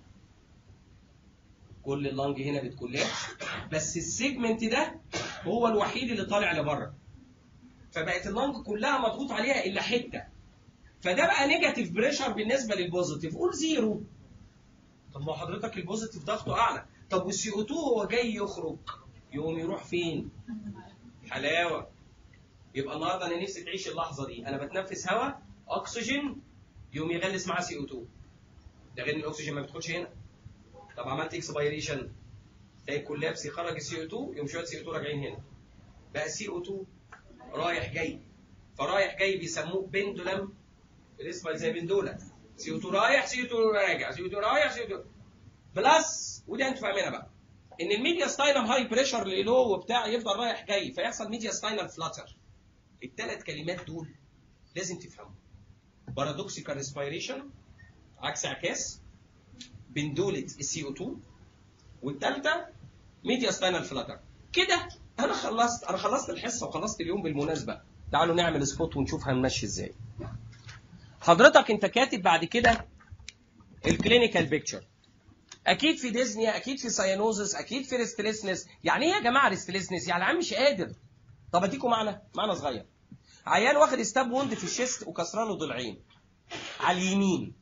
كل اللنج هنا بتكولابس بس السيجمنت ده هو الوحيد اللي طالع لبره فبقت اللنج كلها مضغوط عليها الا حته فده بقى نيجاتيف بريشر بالنسبه للبوزيتيف قول زيرو طب ما حضرتك البوزيتيف ضغطه اعلى طب والسي او 2 هو جاي يخرج يقوم يروح فين؟ حلاوه يبقى النهارده انا نفسي تعيش اللحظه دي انا بتنفس هواء اكسجين يقوم يغلس معاه سي او 2 ده غير ان الاكسجين ما بيدخلش هنا طب عملت اكسبيريشن تلاقي كولابس يخرج السي او 2 يقوم شويه سي او 2 راجعين هنا بقى سي او 2 رايح جاي فرايح جاي بيسموه بندولم الاسم زي بندوله سي او 2 رايح سي او 2 راجع سي او 2 رايح سي او 2 بلس ودي انتوا فاهمينها بقى ان الميديا ستاينم هاي بريشر لو وبتاع يفضل رايح جاي فيحصل ميديا ستاينم فلاتر الثلاث كلمات دول لازم تفهمهم بارادوكسيكال ريسبيريشن عكس عكاس بندولة السي او 2 والثالثه ميديا ستاينال فلاتر كده انا خلصت انا خلصت الحصه وخلصت اليوم بالمناسبه تعالوا نعمل سبوت ونشوف هنمشي ازاي حضرتك انت كاتب بعد كده الكلينيكال بيكتشر اكيد في ديزنيا اكيد في ساينوزس اكيد في ريستلسنس يعني ايه يا جماعه ريستلسنس يعني العيان مش قادر طب اديكم معنى معنى صغير عيان واخد ستاب ووند في الشيست وكسران له ضلعين على اليمين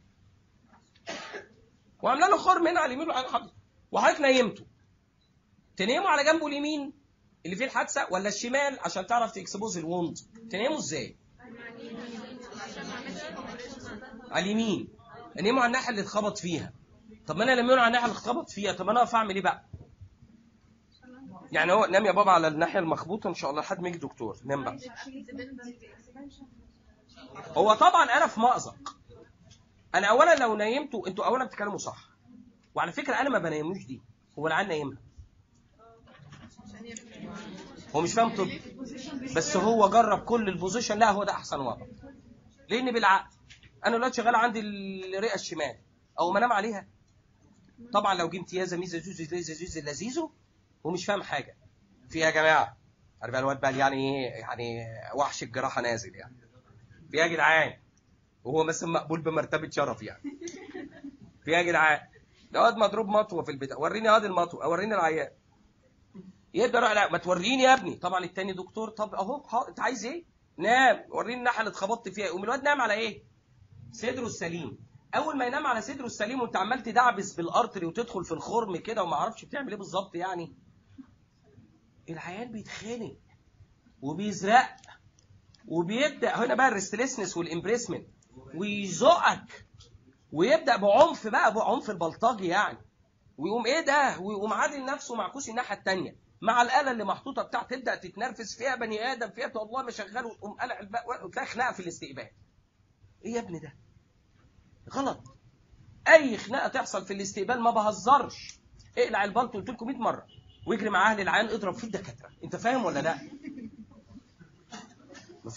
وعامله له خرم هنا على اليمين وعلى الحضر وحضرتك نيمته تنيمه على جنبه اليمين اللي فيه الحادثه ولا الشمال عشان تعرف تكسبوز الوند تنيمه ازاي على اليمين انيمه على الناحيه اللي اتخبط فيها طب ما انا لما على الناحيه اللي اتخبط فيها طب انا اقف اعمل ايه بقى يعني هو نام يا بابا على الناحيه المخبوطه ان شاء الله لحد ما يجي دكتور نام بقى هو طبعا انا في مأزق انا اولا لو نيمته انتوا اولا بتتكلموا صح وعلى فكره انا ما بنيموش دي هو العيال نايمها هو مش فاهم طب بس هو جرب كل البوزيشن لا هو ده احسن وضع لان بالعقل انا دلوقتي شغال عندي الرئه الشمال او ما انام عليها طبعا لو جه امتيازه ميزه زوز ليزه زوز لذيذه ومش فاهم حاجه في إيه يا جماعه عارف بقى الواد بقى يعني ايه يعني وحش الجراحه نازل يعني في إيه يا جدعان وهو مثلا مقبول بمرتبه شرف يعني في إيه يا جدعان ده واد مضروب مطوه في البتاع وريني واد المطوه وريني العيان يبدا يروح لا ما توريني يا ابني طبعا التاني دكتور طب اهو ها، انت عايز ايه نام وريني الناحيه اللي اتخبطت فيها يقوم الواد نام على ايه صدره السليم اول ما ينام على صدره السليم وانت عمال تدعبس بالارتري وتدخل في الخرم كده وما اعرفش بتعمل ايه بالظبط يعني العيان بيتخانق وبيزرق وبيبدا هنا بقى الريستلسنس والامبريسمنت ويزقك ويبدا بعنف بقى بعنف البلطجي يعني ويقوم ايه ده ويقوم عادل نفسه معكوس الناحيه الثانيه مع الاله اللي محطوطه بتاع تبدا تتنرفز فيها بني ادم فيها والله ما شغال وتقوم قلع الباقي وتلاقي خناقه في الاستقبال ايه يا ابني ده غلط اي خناقه تحصل في الاستقبال ما بهزرش اقلع البلطو قلت لكم 100 مره واجري مع اهل العيان اضرب في الدكاتره انت فاهم ولا لا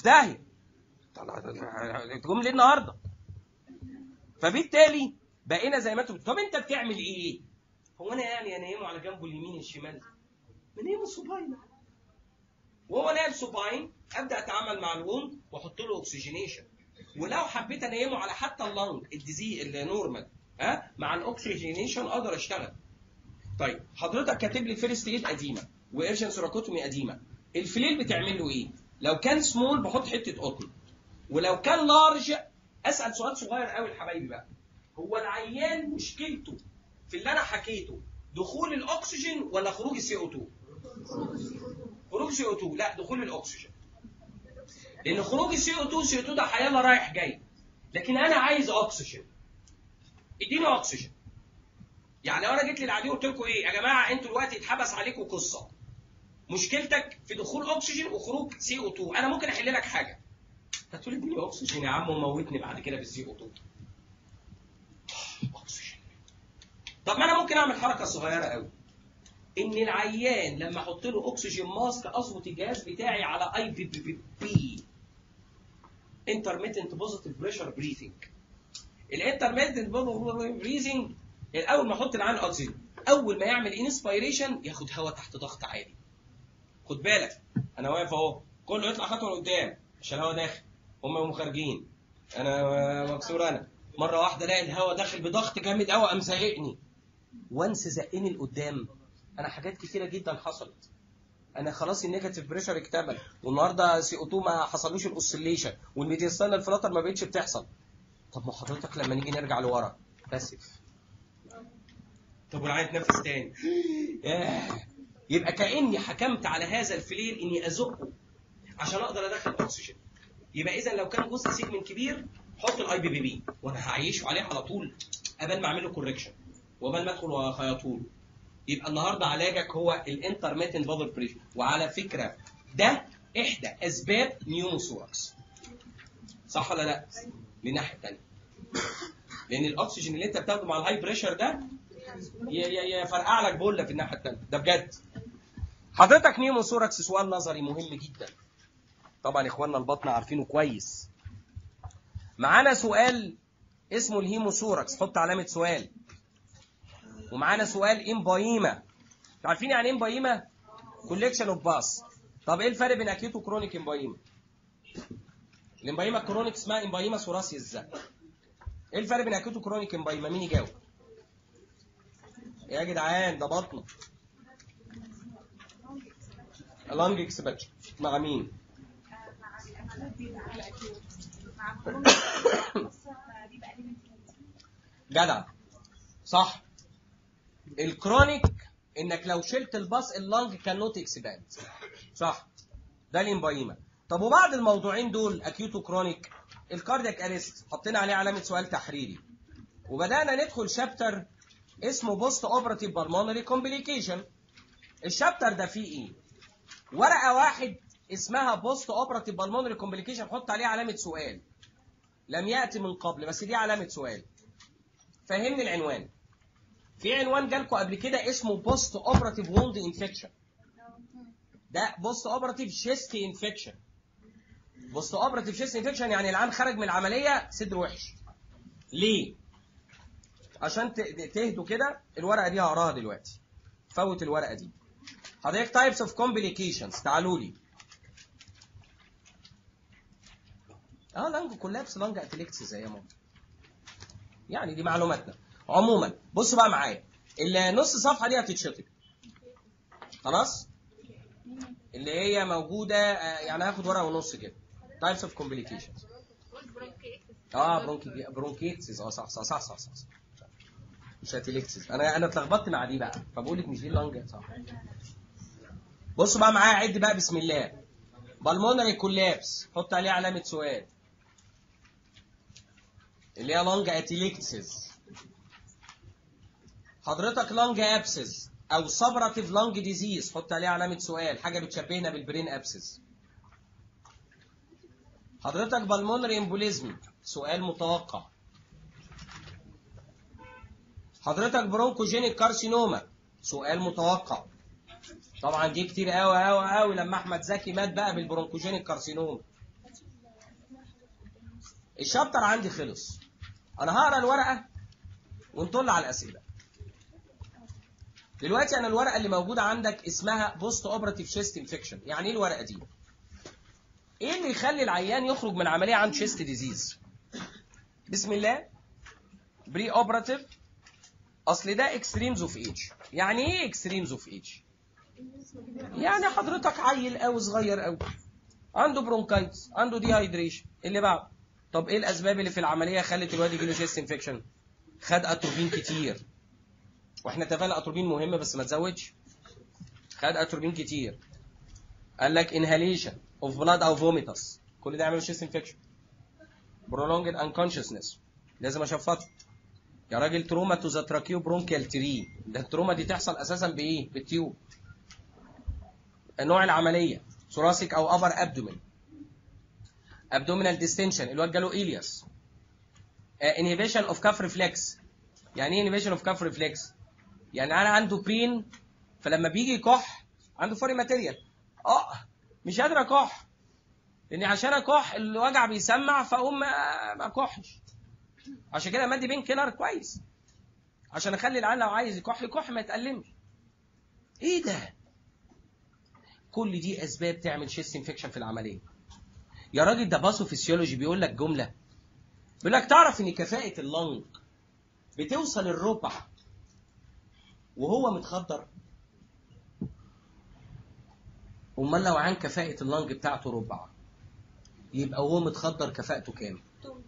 داهيه تقوم ليه النهارده فبالتالي بقينا زي ما انتم طب انت بتعمل ايه هو انا يعني انيمه على جنبه اليمين الشمال منيمه صباين وهو نايم صباين ابدا اتعامل مع الوند واحط له اكسجينيشن ولو حبيت انيمه على حتى اللنج الديزي النورمال ها مع الاكسجينيشن اقدر اشتغل طيب حضرتك كاتب لي فيرست ايد قديمه وارشن سوراكوتومي قديمه الفليل بتعمل له ايه لو كان سمول بحط حته قطن ولو كان لارج اسال سؤال صغير قوي لحبايبي بقى هو العيان مشكلته في اللي انا حكيته دخول الاكسجين ولا خروج السي او 2 خروج سي او 2 لا دخول الاكسجين لان خروج السي او 2 سي او 2 ده هيلا رايح جاي لكن انا عايز اكسجين اديني اكسجين يعني لو انا جيت للعدو قلت لكم ايه يا جماعه انتوا دلوقتي اتحبس عليكم قصه مشكلتك في دخول اكسجين وخروج سي او 2 انا ممكن احل لك حاجه هتقول اديني اكسجين يا عم وموتني بعد كده بالسي او 2 اكسجين طب ما انا ممكن اعمل حركه صغيره قوي ان العيان لما احط له اكسجين ماسك اظبط الجهاز بتاعي على اي بي بي بي بي انترميتنت بوزيتيف بريشر بريثنج الانترميتنت بريثنج الاول ما احط العين اكسجين اول ما يعمل انسبيريشن ياخد هواء تحت ضغط عالي خد بالك انا واقف اهو كله يطلع خطوه لقدام عشان الهواء داخل هم يقوموا خارجين انا مكسور انا مره واحده الاقي الهواء داخل بضغط جامد قوي قام زهقني وانس زقني لقدام انا حاجات كتيره جدا حصلت انا خلاص النيجاتيف بريشر اكتمل والنهارده سي او 2 ما حصلوش الاوسيليشن والميديستانال فلاتر ما بقتش بتحصل طب ما حضرتك لما نيجي نرجع لورا باسف طب والعين تنفس تاني ياه. يبقى كاني حكمت على هذا الفليل اني ازقه عشان اقدر ادخل اكسجين يبقى اذا لو كان جزء سيجمنت كبير حط الاي بي بي بي وانا هعيشه عليه على طول قبل ما اعمل له كوركشن وقبل ما ادخل واخيطه له يبقى النهارده علاجك هو الانترميتنت بابل بريشر وعلى فكره ده احدى اسباب نيوموثوركس صح ولا لا؟ من الناحيه الثانيه لان الاكسجين اللي انت بتاخده مع الهاي بريشر ده يفرقع لك بوله في الناحيه الثانيه ده بجد حضرتك نيوموثوركس سؤال نظري مهم جدا طبعا اخواننا البطن عارفينه كويس معانا سؤال اسمه الهيموثوركس حط علامه سؤال ومعانا سؤال امبايما عارفين يعني ايه امبايما كوليكشن اوف باس طب ايه الفرق بين اكيوت وكرونيك امبايما الامبايما الكرونيك اسمها امبايما ثوراسيس ايه الفرق بين اكيوت وكرونيك امبايما مين يجاوب يا جدعان ده بطنه لانج اكسبانشن مع مين جدع صح الكرونيك انك لو شلت الباص اللانج كان نوت اكسباند صح ده الامبايما طب وبعد الموضوعين دول اكيوت وكرونيك الكاردياك اريست حطينا عليه علامه سؤال تحريري وبدانا ندخل شابتر اسمه بوست اوبراتيف بالمونري كومبليكيشن الشابتر ده فيه ايه ورقه واحد اسمها بوست اوبراتيف بالمونري كومبليكيشن حط عليه علامه سؤال لم ياتي من قبل بس دي علامه سؤال فهمني العنوان في عنوان جالكم قبل كده اسمه بوست اوبراتيف ووند انفكشن ده بوست اوبراتيف شيست انفكشن بوست اوبراتيف شيست انفكشن يعني العام خرج من العمليه صدر وحش ليه عشان تهدوا كده الورقه دي هقراها دلوقتي فوت الورقه دي حضرتك تايبس اوف كومبليكيشنز تعالوا لي اه لانج كولابس لانج اتليكسس يا ماما يعني دي معلوماتنا عموما بصوا بقى معايا النص صفحه دي هتتشطب خلاص اللي هي موجوده يعني هاخد ورقه ونص كده تايبس اوف كومبليكيشنز اه برونكي برونكيتسز اه صح صح صح صح, صح. مش اتليكسس انا انا اتلخبطت مع دي بقى فبقول لك مش دي اللانج صح بصوا بقى معايا عد بقى بسم الله بالمونري كولابس حط عليه علامه سؤال اللي هي لانج اتليكسس حضرتك لانج ابسس او سبراتيف لانج ديزيز حط عليه علامه سؤال حاجه بتشبهنا بالبرين ابسس حضرتك بالمونري امبوليزم سؤال متوقع حضرتك برونكوجينيك كارسينوما سؤال متوقع طبعا دي كتير قوي قوي قوي لما احمد زكي مات بقى بالبرونكوجينيك كارسينوما الشابتر عندي خلص انا هقرا الورقه ونطل على الاسئله دلوقتي انا الورقه اللي موجوده عندك اسمها بوست اوبراتيف شيست انفكشن يعني ايه الورقه دي ايه اللي يخلي العيان يخرج من عمليه عن شيست ديزيز بسم الله بري اوبراتيف اصل ده اكستريمز اوف ايج يعني ايه اكستريمز اوف ايج يعني حضرتك عيل قوي صغير قوي عنده برونكايتس عنده ديهايدريشن اللي بعد طب ايه الاسباب اللي في العمليه خلت الواد يجي له شيست انفكشن خد اتروبين كتير واحنا اتفقنا اتروبين مهم بس ما تزودش خد اتروبين كتير قال لك انهاليشن اوف بلاد او فوميتاس كل ده يعمل شيست انفكشن prolonged unconsciousness لازم اشفطه يا راجل تروما تو ذا تراكيو برونكيال تري ده التروما دي تحصل اساسا بايه بالتيوب نوع العمليه ثوراسيك او ابر ابدومين ابدومينال ديستنشن الواد جاله الياس انهبيشن اوف كاف ريفلكس يعني ايه انهبيشن اوف كاف ريفلكس يعني انا عنده برين فلما بيجي يكح عنده فوري ماتيريال اه مش قادر اكح لان عشان اكح الوجع بيسمع فاقوم ما ما اكحش عشان كده مادي بين كيلر كويس عشان اخلي العيال لو عايز يكح يكح ما يتألمش ايه ده كل دي اسباب تعمل شيست انفكشن في العمليه يا راجل ده باسو فيسيولوجي بيقول لك جمله بيقول لك تعرف ان كفاءه اللنج بتوصل الربع وهو متخدر امال لو عن كفاءه اللنج بتاعته ربع يبقى وهو متخدر كفاءته كام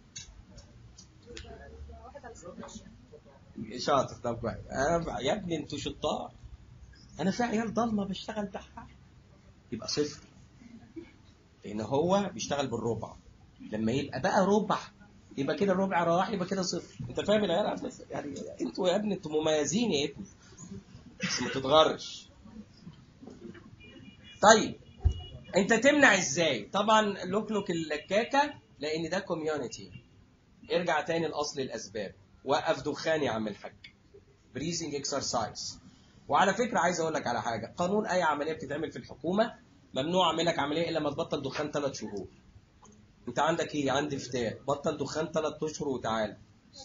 واحد على 16 شاطر طب كويس انا يا ابني انتوا شطار انا في عيال ضلمه بشتغل بحر يبقى صفر لان هو بيشتغل بالربع لما يبقى بقى ربع يبقى كده الربع راح يبقى كده صفر انت فاهم العيال عاملة إزاي؟ يعني انتوا يا ابني انتوا مميزين يا ابني بس ما تتغرش طيب انت تمنع ازاي طبعا لوكلوك الكاكه لان ده كوميونتي ارجع تاني لاصل الاسباب وقف دخان يا عم الحاج بريزنج اكسرسايز وعلى فكره عايز اقول لك على حاجه قانون اي عمليه بتتعمل في الحكومه ممنوع منك عمليه الا لما تبطل دخان ثلاث شهور انت عندك ايه عندي فتاة بطل دخان ثلاث اشهر وتعالى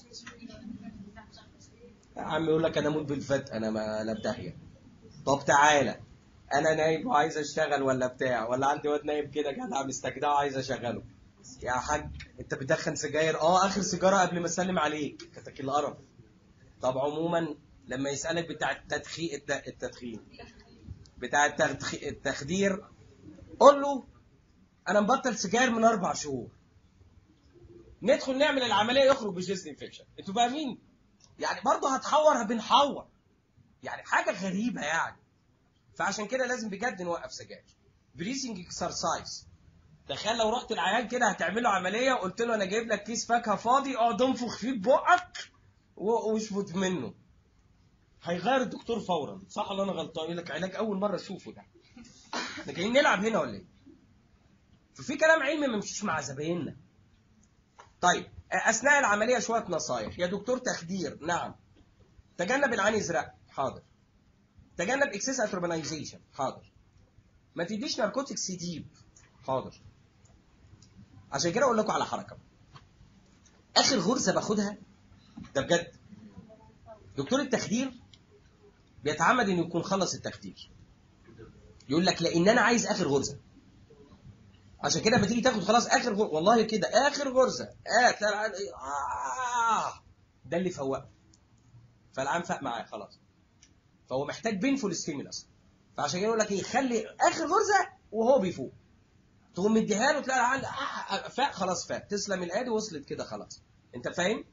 يا عم يقول لك انا اموت بالفت انا ما انا بداهيه طب تعالى انا نايم وعايز اشتغل ولا بتاع ولا عندي واد نايم كده جدع مستجدع وعايز اشغله يا حاج انت بتدخن سجاير اه اخر سيجاره قبل ما اسلم عليك كتك القرف طب عموما لما يسالك بتاع التدخين التدخين بتاع التدخ- التخدير قول له انا مبطل سجاير من اربع شهور ندخل نعمل العمليه يخرج بجيست انفكشن انتوا فاهمين يعني برضه هتحور بنحور يعني حاجه غريبه يعني فعشان كده لازم بجد نوقف سجاير بريسنج اكسرسايز تخيل لو رحت العيان كده هتعمل له عمليه وقلت له انا جايب لك كيس فاكهه فاضي اقعد انفخ فيه ببقك و- واشفط منه هيغير الدكتور فورا صح ولا انا غلطان يقول لك علاج اول مره اشوفه ده احنا جايين نلعب هنا ولا ايه ففي كلام علمي ما يمشيش مع زبايننا طيب اثناء العمليه شويه نصايح يا دكتور تخدير نعم تجنب العين ازرق حاضر تجنب اكسس اتروبنايزيشن حاضر ما تديش ناركوتيك سيديب حاضر عشان كده اقول لكم على حركه اخر غرزه باخدها ده بجد دكتور التخدير بيتعمد انه يكون خلص التخدير يقول لك لان انا عايز اخر غرزه عشان كده لما تيجي تاخد خلاص اخر غرزه والله كده اخر غرزه اه تلاقي العيان إيه؟ آه ده اللي فوقه فالعام فاق معاه خلاص فهو محتاج بينفول ستيمولس فعشان كده يقول لك ايه خلي اخر غرزه وهو بيفوق تقوم مديها له تلاقي العيان آه فاق خلاص فاق تسلم الايدي وصلت كده خلاص انت فاهم؟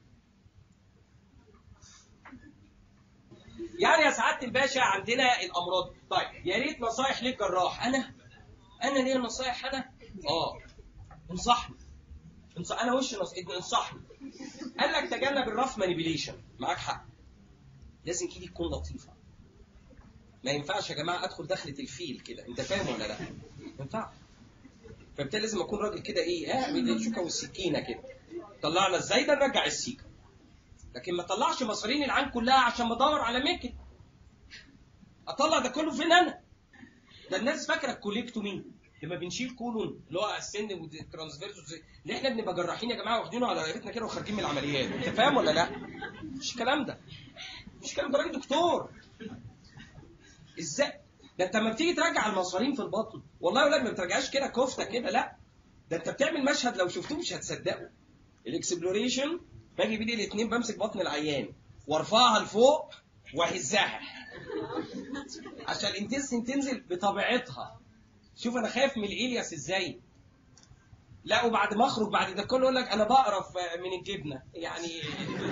يعني يا سعاده الباشا عندنا الامراض طيب يا ريت نصايح للجراح انا انا ليه نصايح انا اه انصحني انصح... انا وش نص... انصحني قال لك تجنب الرف مانيبيليشن معاك حق لازم كده تكون لطيفه ما ينفعش يا جماعه ادخل دخله الفيل كده انت فاهم ولا لا ما ينفعش فبالتالي لازم اكون راجل كده ايه اه بالشوكه والسكينه كده طلعنا ازاي ده نرجع السيكه لكن ما طلعش مصارين العين كلها عشان بدور على ميكت اطلع ده كله فين انا ده الناس فاكره الكوليكتومي لما بنشيل كولون اللي هو السن والترانسفيرس اللي احنا بنبقى جراحين يا جماعه واخدينه على رقبتنا كده وخارجين من العمليات انت فاهم ولا لا؟ مش الكلام ده مش الكلام ده راجل دكتور ازاي؟ ده انت لما بتيجي ترجع المصارين في البطن والله يا ولاد ما بترجعش كده كفته كده لا ده انت بتعمل مشهد لو شفتوه مش هتصدقوا الاكسبلوريشن باجي بايدي الاثنين بمسك بطن العيان وارفعها لفوق واهزها عشان الانتستين تنزل بطبيعتها شوف انا خايف من الالياس ازاي لا وبعد ما اخرج بعد ده كله يقول لك انا بقرف من الجبنه يعني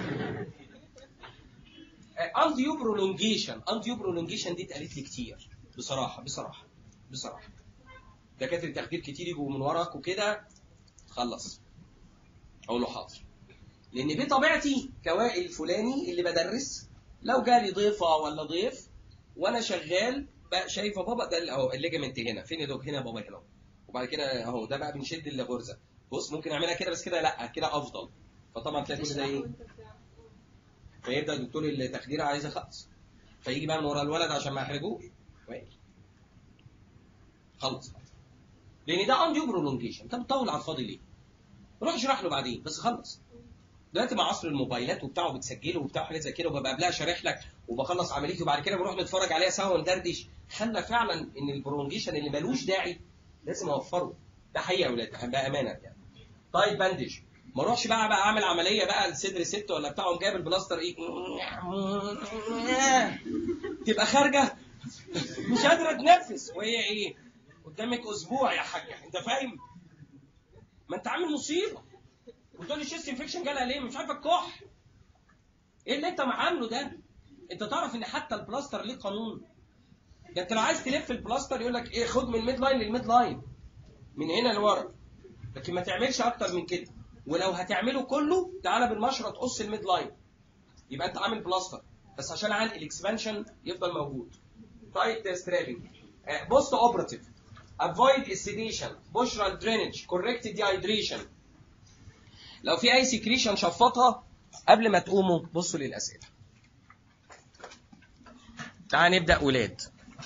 انديو برولونجيشن انديو برولونجيشن دي اتقالت لي كتير بصراحه بصراحه بصراحه دكاتره تخدير كتير يجوا من وراك وكده خلص اقول له حاضر لان دي طبيعتي كوائل الفلاني اللي بدرس لو جالي ضيفه ولا ضيف وانا شغال بقى شايفه بابا ده اهو الليجمنت هنا فين يا دوك هنا يا بابا هنا وبعد كده اهو ده بقى بنشد الغرزه بص ممكن اعملها كده بس كده لا كده افضل فطبعا تلاقي كل ده ايه فيبدا دكتور التخدير عايز يخلص فيجي بقى من ورا الولد عشان ما يحرجوش خلص لان ده انديو برولونجيشن انت بتطول على الفاضي ليه؟ روح اشرح له بعدين بس خلص دلوقتي مع عصر الموبايلات وبتاع وبتسجله وبتاع حاجات زي كده وببقى قبلها شارح لك وبخلص عمليتي وبعد كده بروح نتفرج عليها سوا وندردش خلى فعلا ان البرولونجيشن اللي ملوش داعي لازم اوفره ده حقيقه يا اولاد بامانه يعني طيب بندج ما اروحش بقى بقى اعمل عمليه بقى الصدر ست ولا بتاع جايب البلاستر ايه تبقى خارجه مش قادره تنفس وهي ايه قدامك اسبوع يا حاجه انت فاهم ما انت عامل مصيبه وتقول لي شيست انفكشن جالها ليه مش عارفه الكح ايه اللي انت عامله ده انت تعرف ان حتى البلاستر ليه قانون ده انت لو عايز تلف البلاستر يقول لك ايه خد من الميد لاين للميد لاين من هنا لورا لكن ما تعملش اكتر من كده ولو هتعمله كله تعالى بالمشرط قص الميد لاين يبقى انت عامل بلاستر بس عشان عن الاكسبانشن يفضل موجود تايت سترابنج بوست اوبراتيف avoid sedation بشرة drainage correct dehydration لو في اي سكريشن شفطها قبل ما تقوموا بصوا للاسئله تعال نبدا ولاد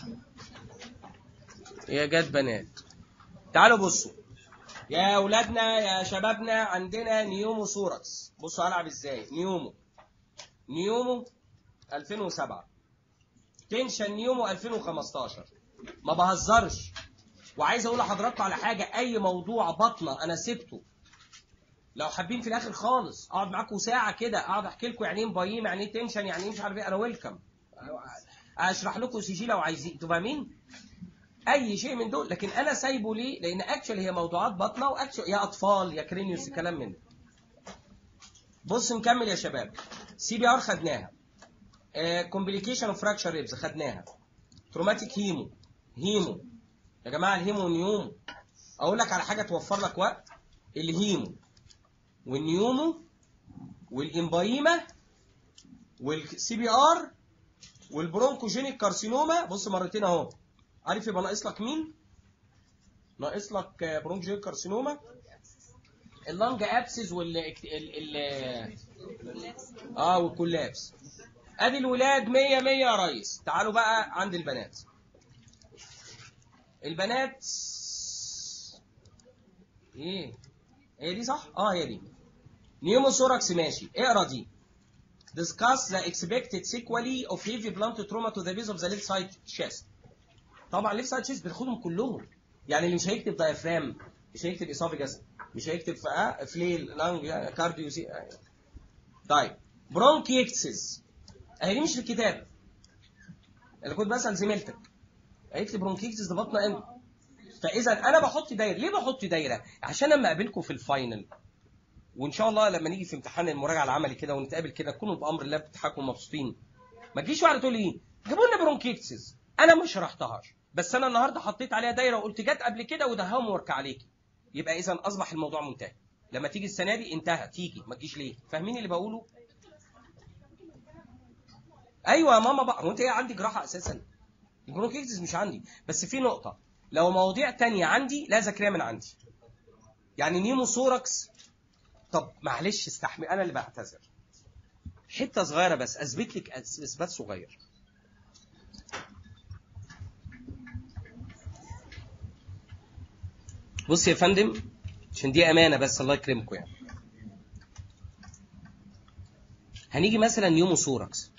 يا جت بنات تعالوا بصوا يا اولادنا يا شبابنا عندنا نيومو سوركس بصوا هلعب ازاي نيومو نيومو 2007 تنشن نيومو 2015 ما بهزرش وعايز اقول لحضراتكم على حاجه اي موضوع بطنه انا سبته لو حابين في الاخر خالص اقعد معاكم ساعه كده اقعد احكي لكم يعني ايه مبايم يعني ايه تنشن يعني ايه مش عارف ايه انا ويلكم اشرح لكم سي جي لو عايزين انتوا فاهمين اي شيء من دول لكن انا سايبه ليه لان اكشن هي موضوعات بطنه واكشن يا اطفال يا كرينيوس كلام من ده بص نكمل يا شباب سي بي ار خدناها كومبليكيشن اوف فراكشر ريبز خدناها تروماتيك هيمو هيمو يا جماعه الهيمو والنيومو اقول لك على حاجه توفر لك وقت الهيمو والنيومو والامبايما والسي بي ار والبرونكوجينيك كارسينوما بص مرتين اهو عارف يبقى ناقص لك مين؟ ناقص لك برونكوجينيك كارسينوما اللنج ابسز وال ال... ال... اه والكولابس ادي الولاد 100 100 يا ريس تعالوا بقى عند البنات البنات ايه هي دي صح اه هي دي نيوموثوركس ماشي اقرا دي discuss the expected sequelae of heavy blunt trauma to the base of the left side chest طبعا left side chest بناخدهم كلهم يعني اللي مش هيكتب diaphragm مش هيكتب esophagus مش هيكتب آه فليل لانج كارديو سي آه. طيب برونكيكسس اهي دي مش في الكتاب انا كنت بسال زميلتك قالت لي برونكيكسس ده بطنه امتى فاذا انا بحط دايره ليه بحط دايره عشان لما اقابلكم في الفاينل وان شاء الله لما نيجي في امتحان المراجعه العملي كده ونتقابل كده تكونوا بامر الله بتضحكوا مبسوطين ما تجيش واحده تقول لي ايه جابوا لنا برونكيكسس انا ما شرحتهاش بس انا النهارده حطيت عليها دايره وقلت جت قبل كده وده هوم ورك عليكي يبقى اذا اصبح الموضوع منتهي لما تيجي السنه دي انتهى تيجي ما تجيش ليه فاهمين اللي بقوله ايوه يا ماما بقى هو انت ايه عندي جراحه اساسا البرونكيكتس مش عندي بس في نقطه لو مواضيع تانية عندي لا ذاكرها من عندي يعني نيموثوركس طب معلش استحمل انا اللي بعتذر حته صغيره بس اثبت لك اثبات صغير بص يا فندم عشان دي امانه بس الله يكرمكم يعني هنيجي مثلا نيوموثوركس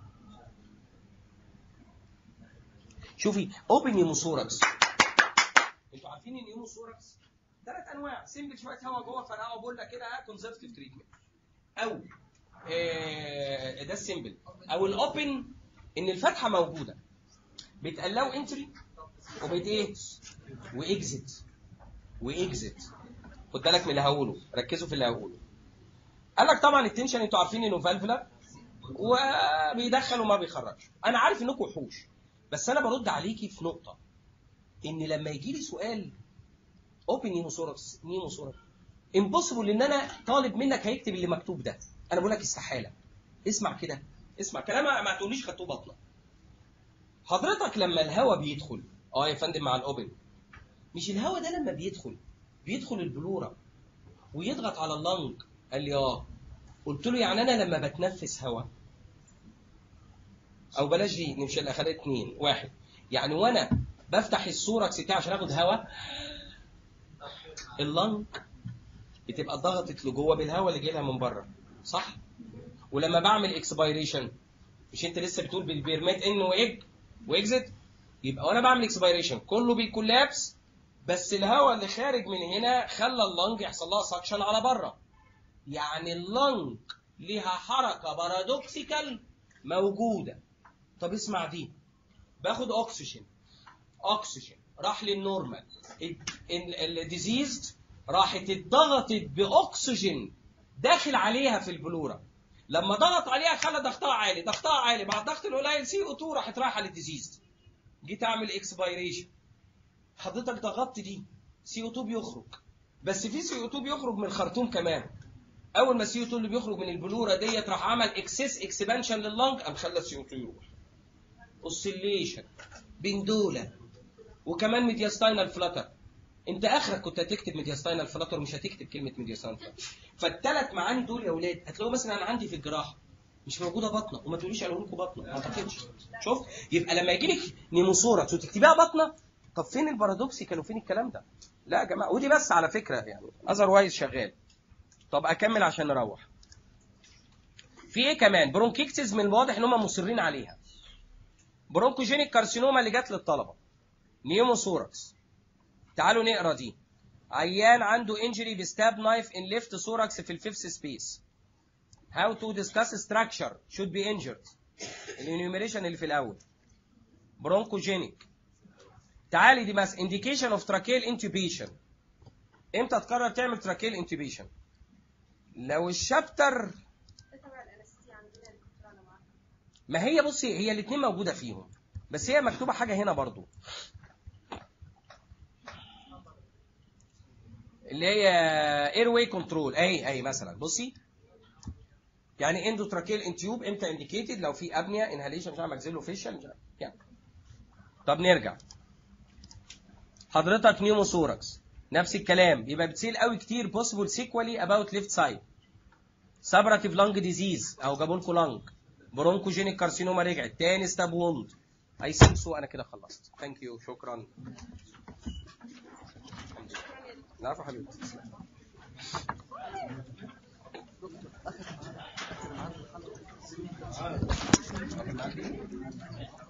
شوفي اوبن نيوموثوركس انتوا عارفين النيوموثوركس ثلاث انواع سيمبل شويه هواء جوه فرقعه بوله كده كونزرفتيف تريتمنت او آه، ده السيمبل او الاوبن ان الفتحه موجوده بتقلقوا انتري وبت ايه واكزت واكزت خد بالك من اللي هقوله ركزوا في اللي هقوله قال لك طبعا التنشن انتوا عارفين انه فالفولار وبيدخل وما بيخرجش انا عارف انكم وحوش بس انا برد عليكي في نقطه ان لما يجي لي سؤال اوبن نيموثوركس نيموثوركس امبوسيبل ان انا طالب منك هيكتب اللي مكتوب ده انا بقول لك استحاله اسمع كده اسمع كلام ما تقوليش خدتوه بطنه حضرتك لما الهواء بيدخل اه يا فندم مع الاوبن مش الهواء ده لما بيدخل بيدخل البلوره ويضغط على اللنج قال لي اه قلت له يعني انا لما بتنفس هواء او بلاش دي نمشي الاخرات اتنين واحد يعني وانا بفتح السوركس بتاعي عشان اخد هواء اللنج بتبقى ضغطت لجوه بالهواء اللي جاي لها من بره صح ولما بعمل اكسبيريشن مش انت لسه بتقول بالبيرميت ان واج واكزت يبقى وانا بعمل اكسبيريشن كله بيكولابس بس الهواء اللي خارج من هنا خلى اللنج يحصل لها سكشن على بره يعني اللنج ليها حركه بارادوكسيكال موجوده طب اسمع دي باخد اكسجين اكسجين راح للنورمال الديزيزد راحت اتضغطت باكسجين داخل عليها في البلوره لما ضغط عليها خلى ضغطها عالي ضغطها عالي مع الضغط القليل سي او 2 راحت رايحه للديزيز جيت اعمل اكسبيريشن حضرتك ضغطت دي سي او 2 بيخرج بس في سي او 2 بيخرج من الخرطوم كمان اول ما السي او 2 اللي بيخرج من البلوره ديت راح عمل اكسس اكسبانشن لللنج قام خلى السي او 2 يروح اوسيليشن بندوله وكمان ميدياستاينال فلاتر انت اخرك كنت هتكتب ميدياستاينال فلاتر مش هتكتب كلمه ميدياستاينال فلاتر فالثلاث معاني دول يا اولاد هتلاقوا مثلا انا عندي في الجراحه مش موجوده بطنه وما تقوليش قالوا لكم بطنه ما اعتقدش شوف يبقى لما يجي لك نيموثوركس وتكتبيها بطنه طب فين البارادوكسيكال وفين الكلام ده لا يا جماعه ودي بس على فكره يعني اذر وايز شغال طب اكمل عشان نروح في ايه كمان برونكيكتس من الواضح ان هم مصرين عليها برونكوجينيك كارسينوما اللي جت للطلبه نيموثوركس تعالوا نقرا دي عيان عنده انجري بستاب نايف ان ليفت ثوركس في الفيفث سبيس how to discuss structure should be injured الانيوميريشن اللي في الاول برونكوجينيك تعالي دي بس indication of tracheal intubation امتى تقرر تعمل tracheal intubation لو الشابتر ده تبع الانستيزيا عندنا اللي كنت انا معاها ما هي بصي هي الاثنين موجوده فيهم بس هي مكتوبه حاجه هنا برضو اللي هي اير واي كنترول اي اي مثلا بصي يعني اندوتراكيل انتيوب امتى انديكيتد لو في ابنيا انهاليشن مش عارف ماكسيلو فيشل مش عارف يعني طب نرجع حضرتك نيوموثوركس نفس الكلام يبقى بتسيل قوي كتير possible sequally about left side سابراتيف لانج ديزيز او جابوا لكم لانج برونكوجينيك كارسينوما رجعت تاني ستاب ووند اي ثينك سو انا كده خلصت ثانك يو شكرا العفو يا حبيبي آخر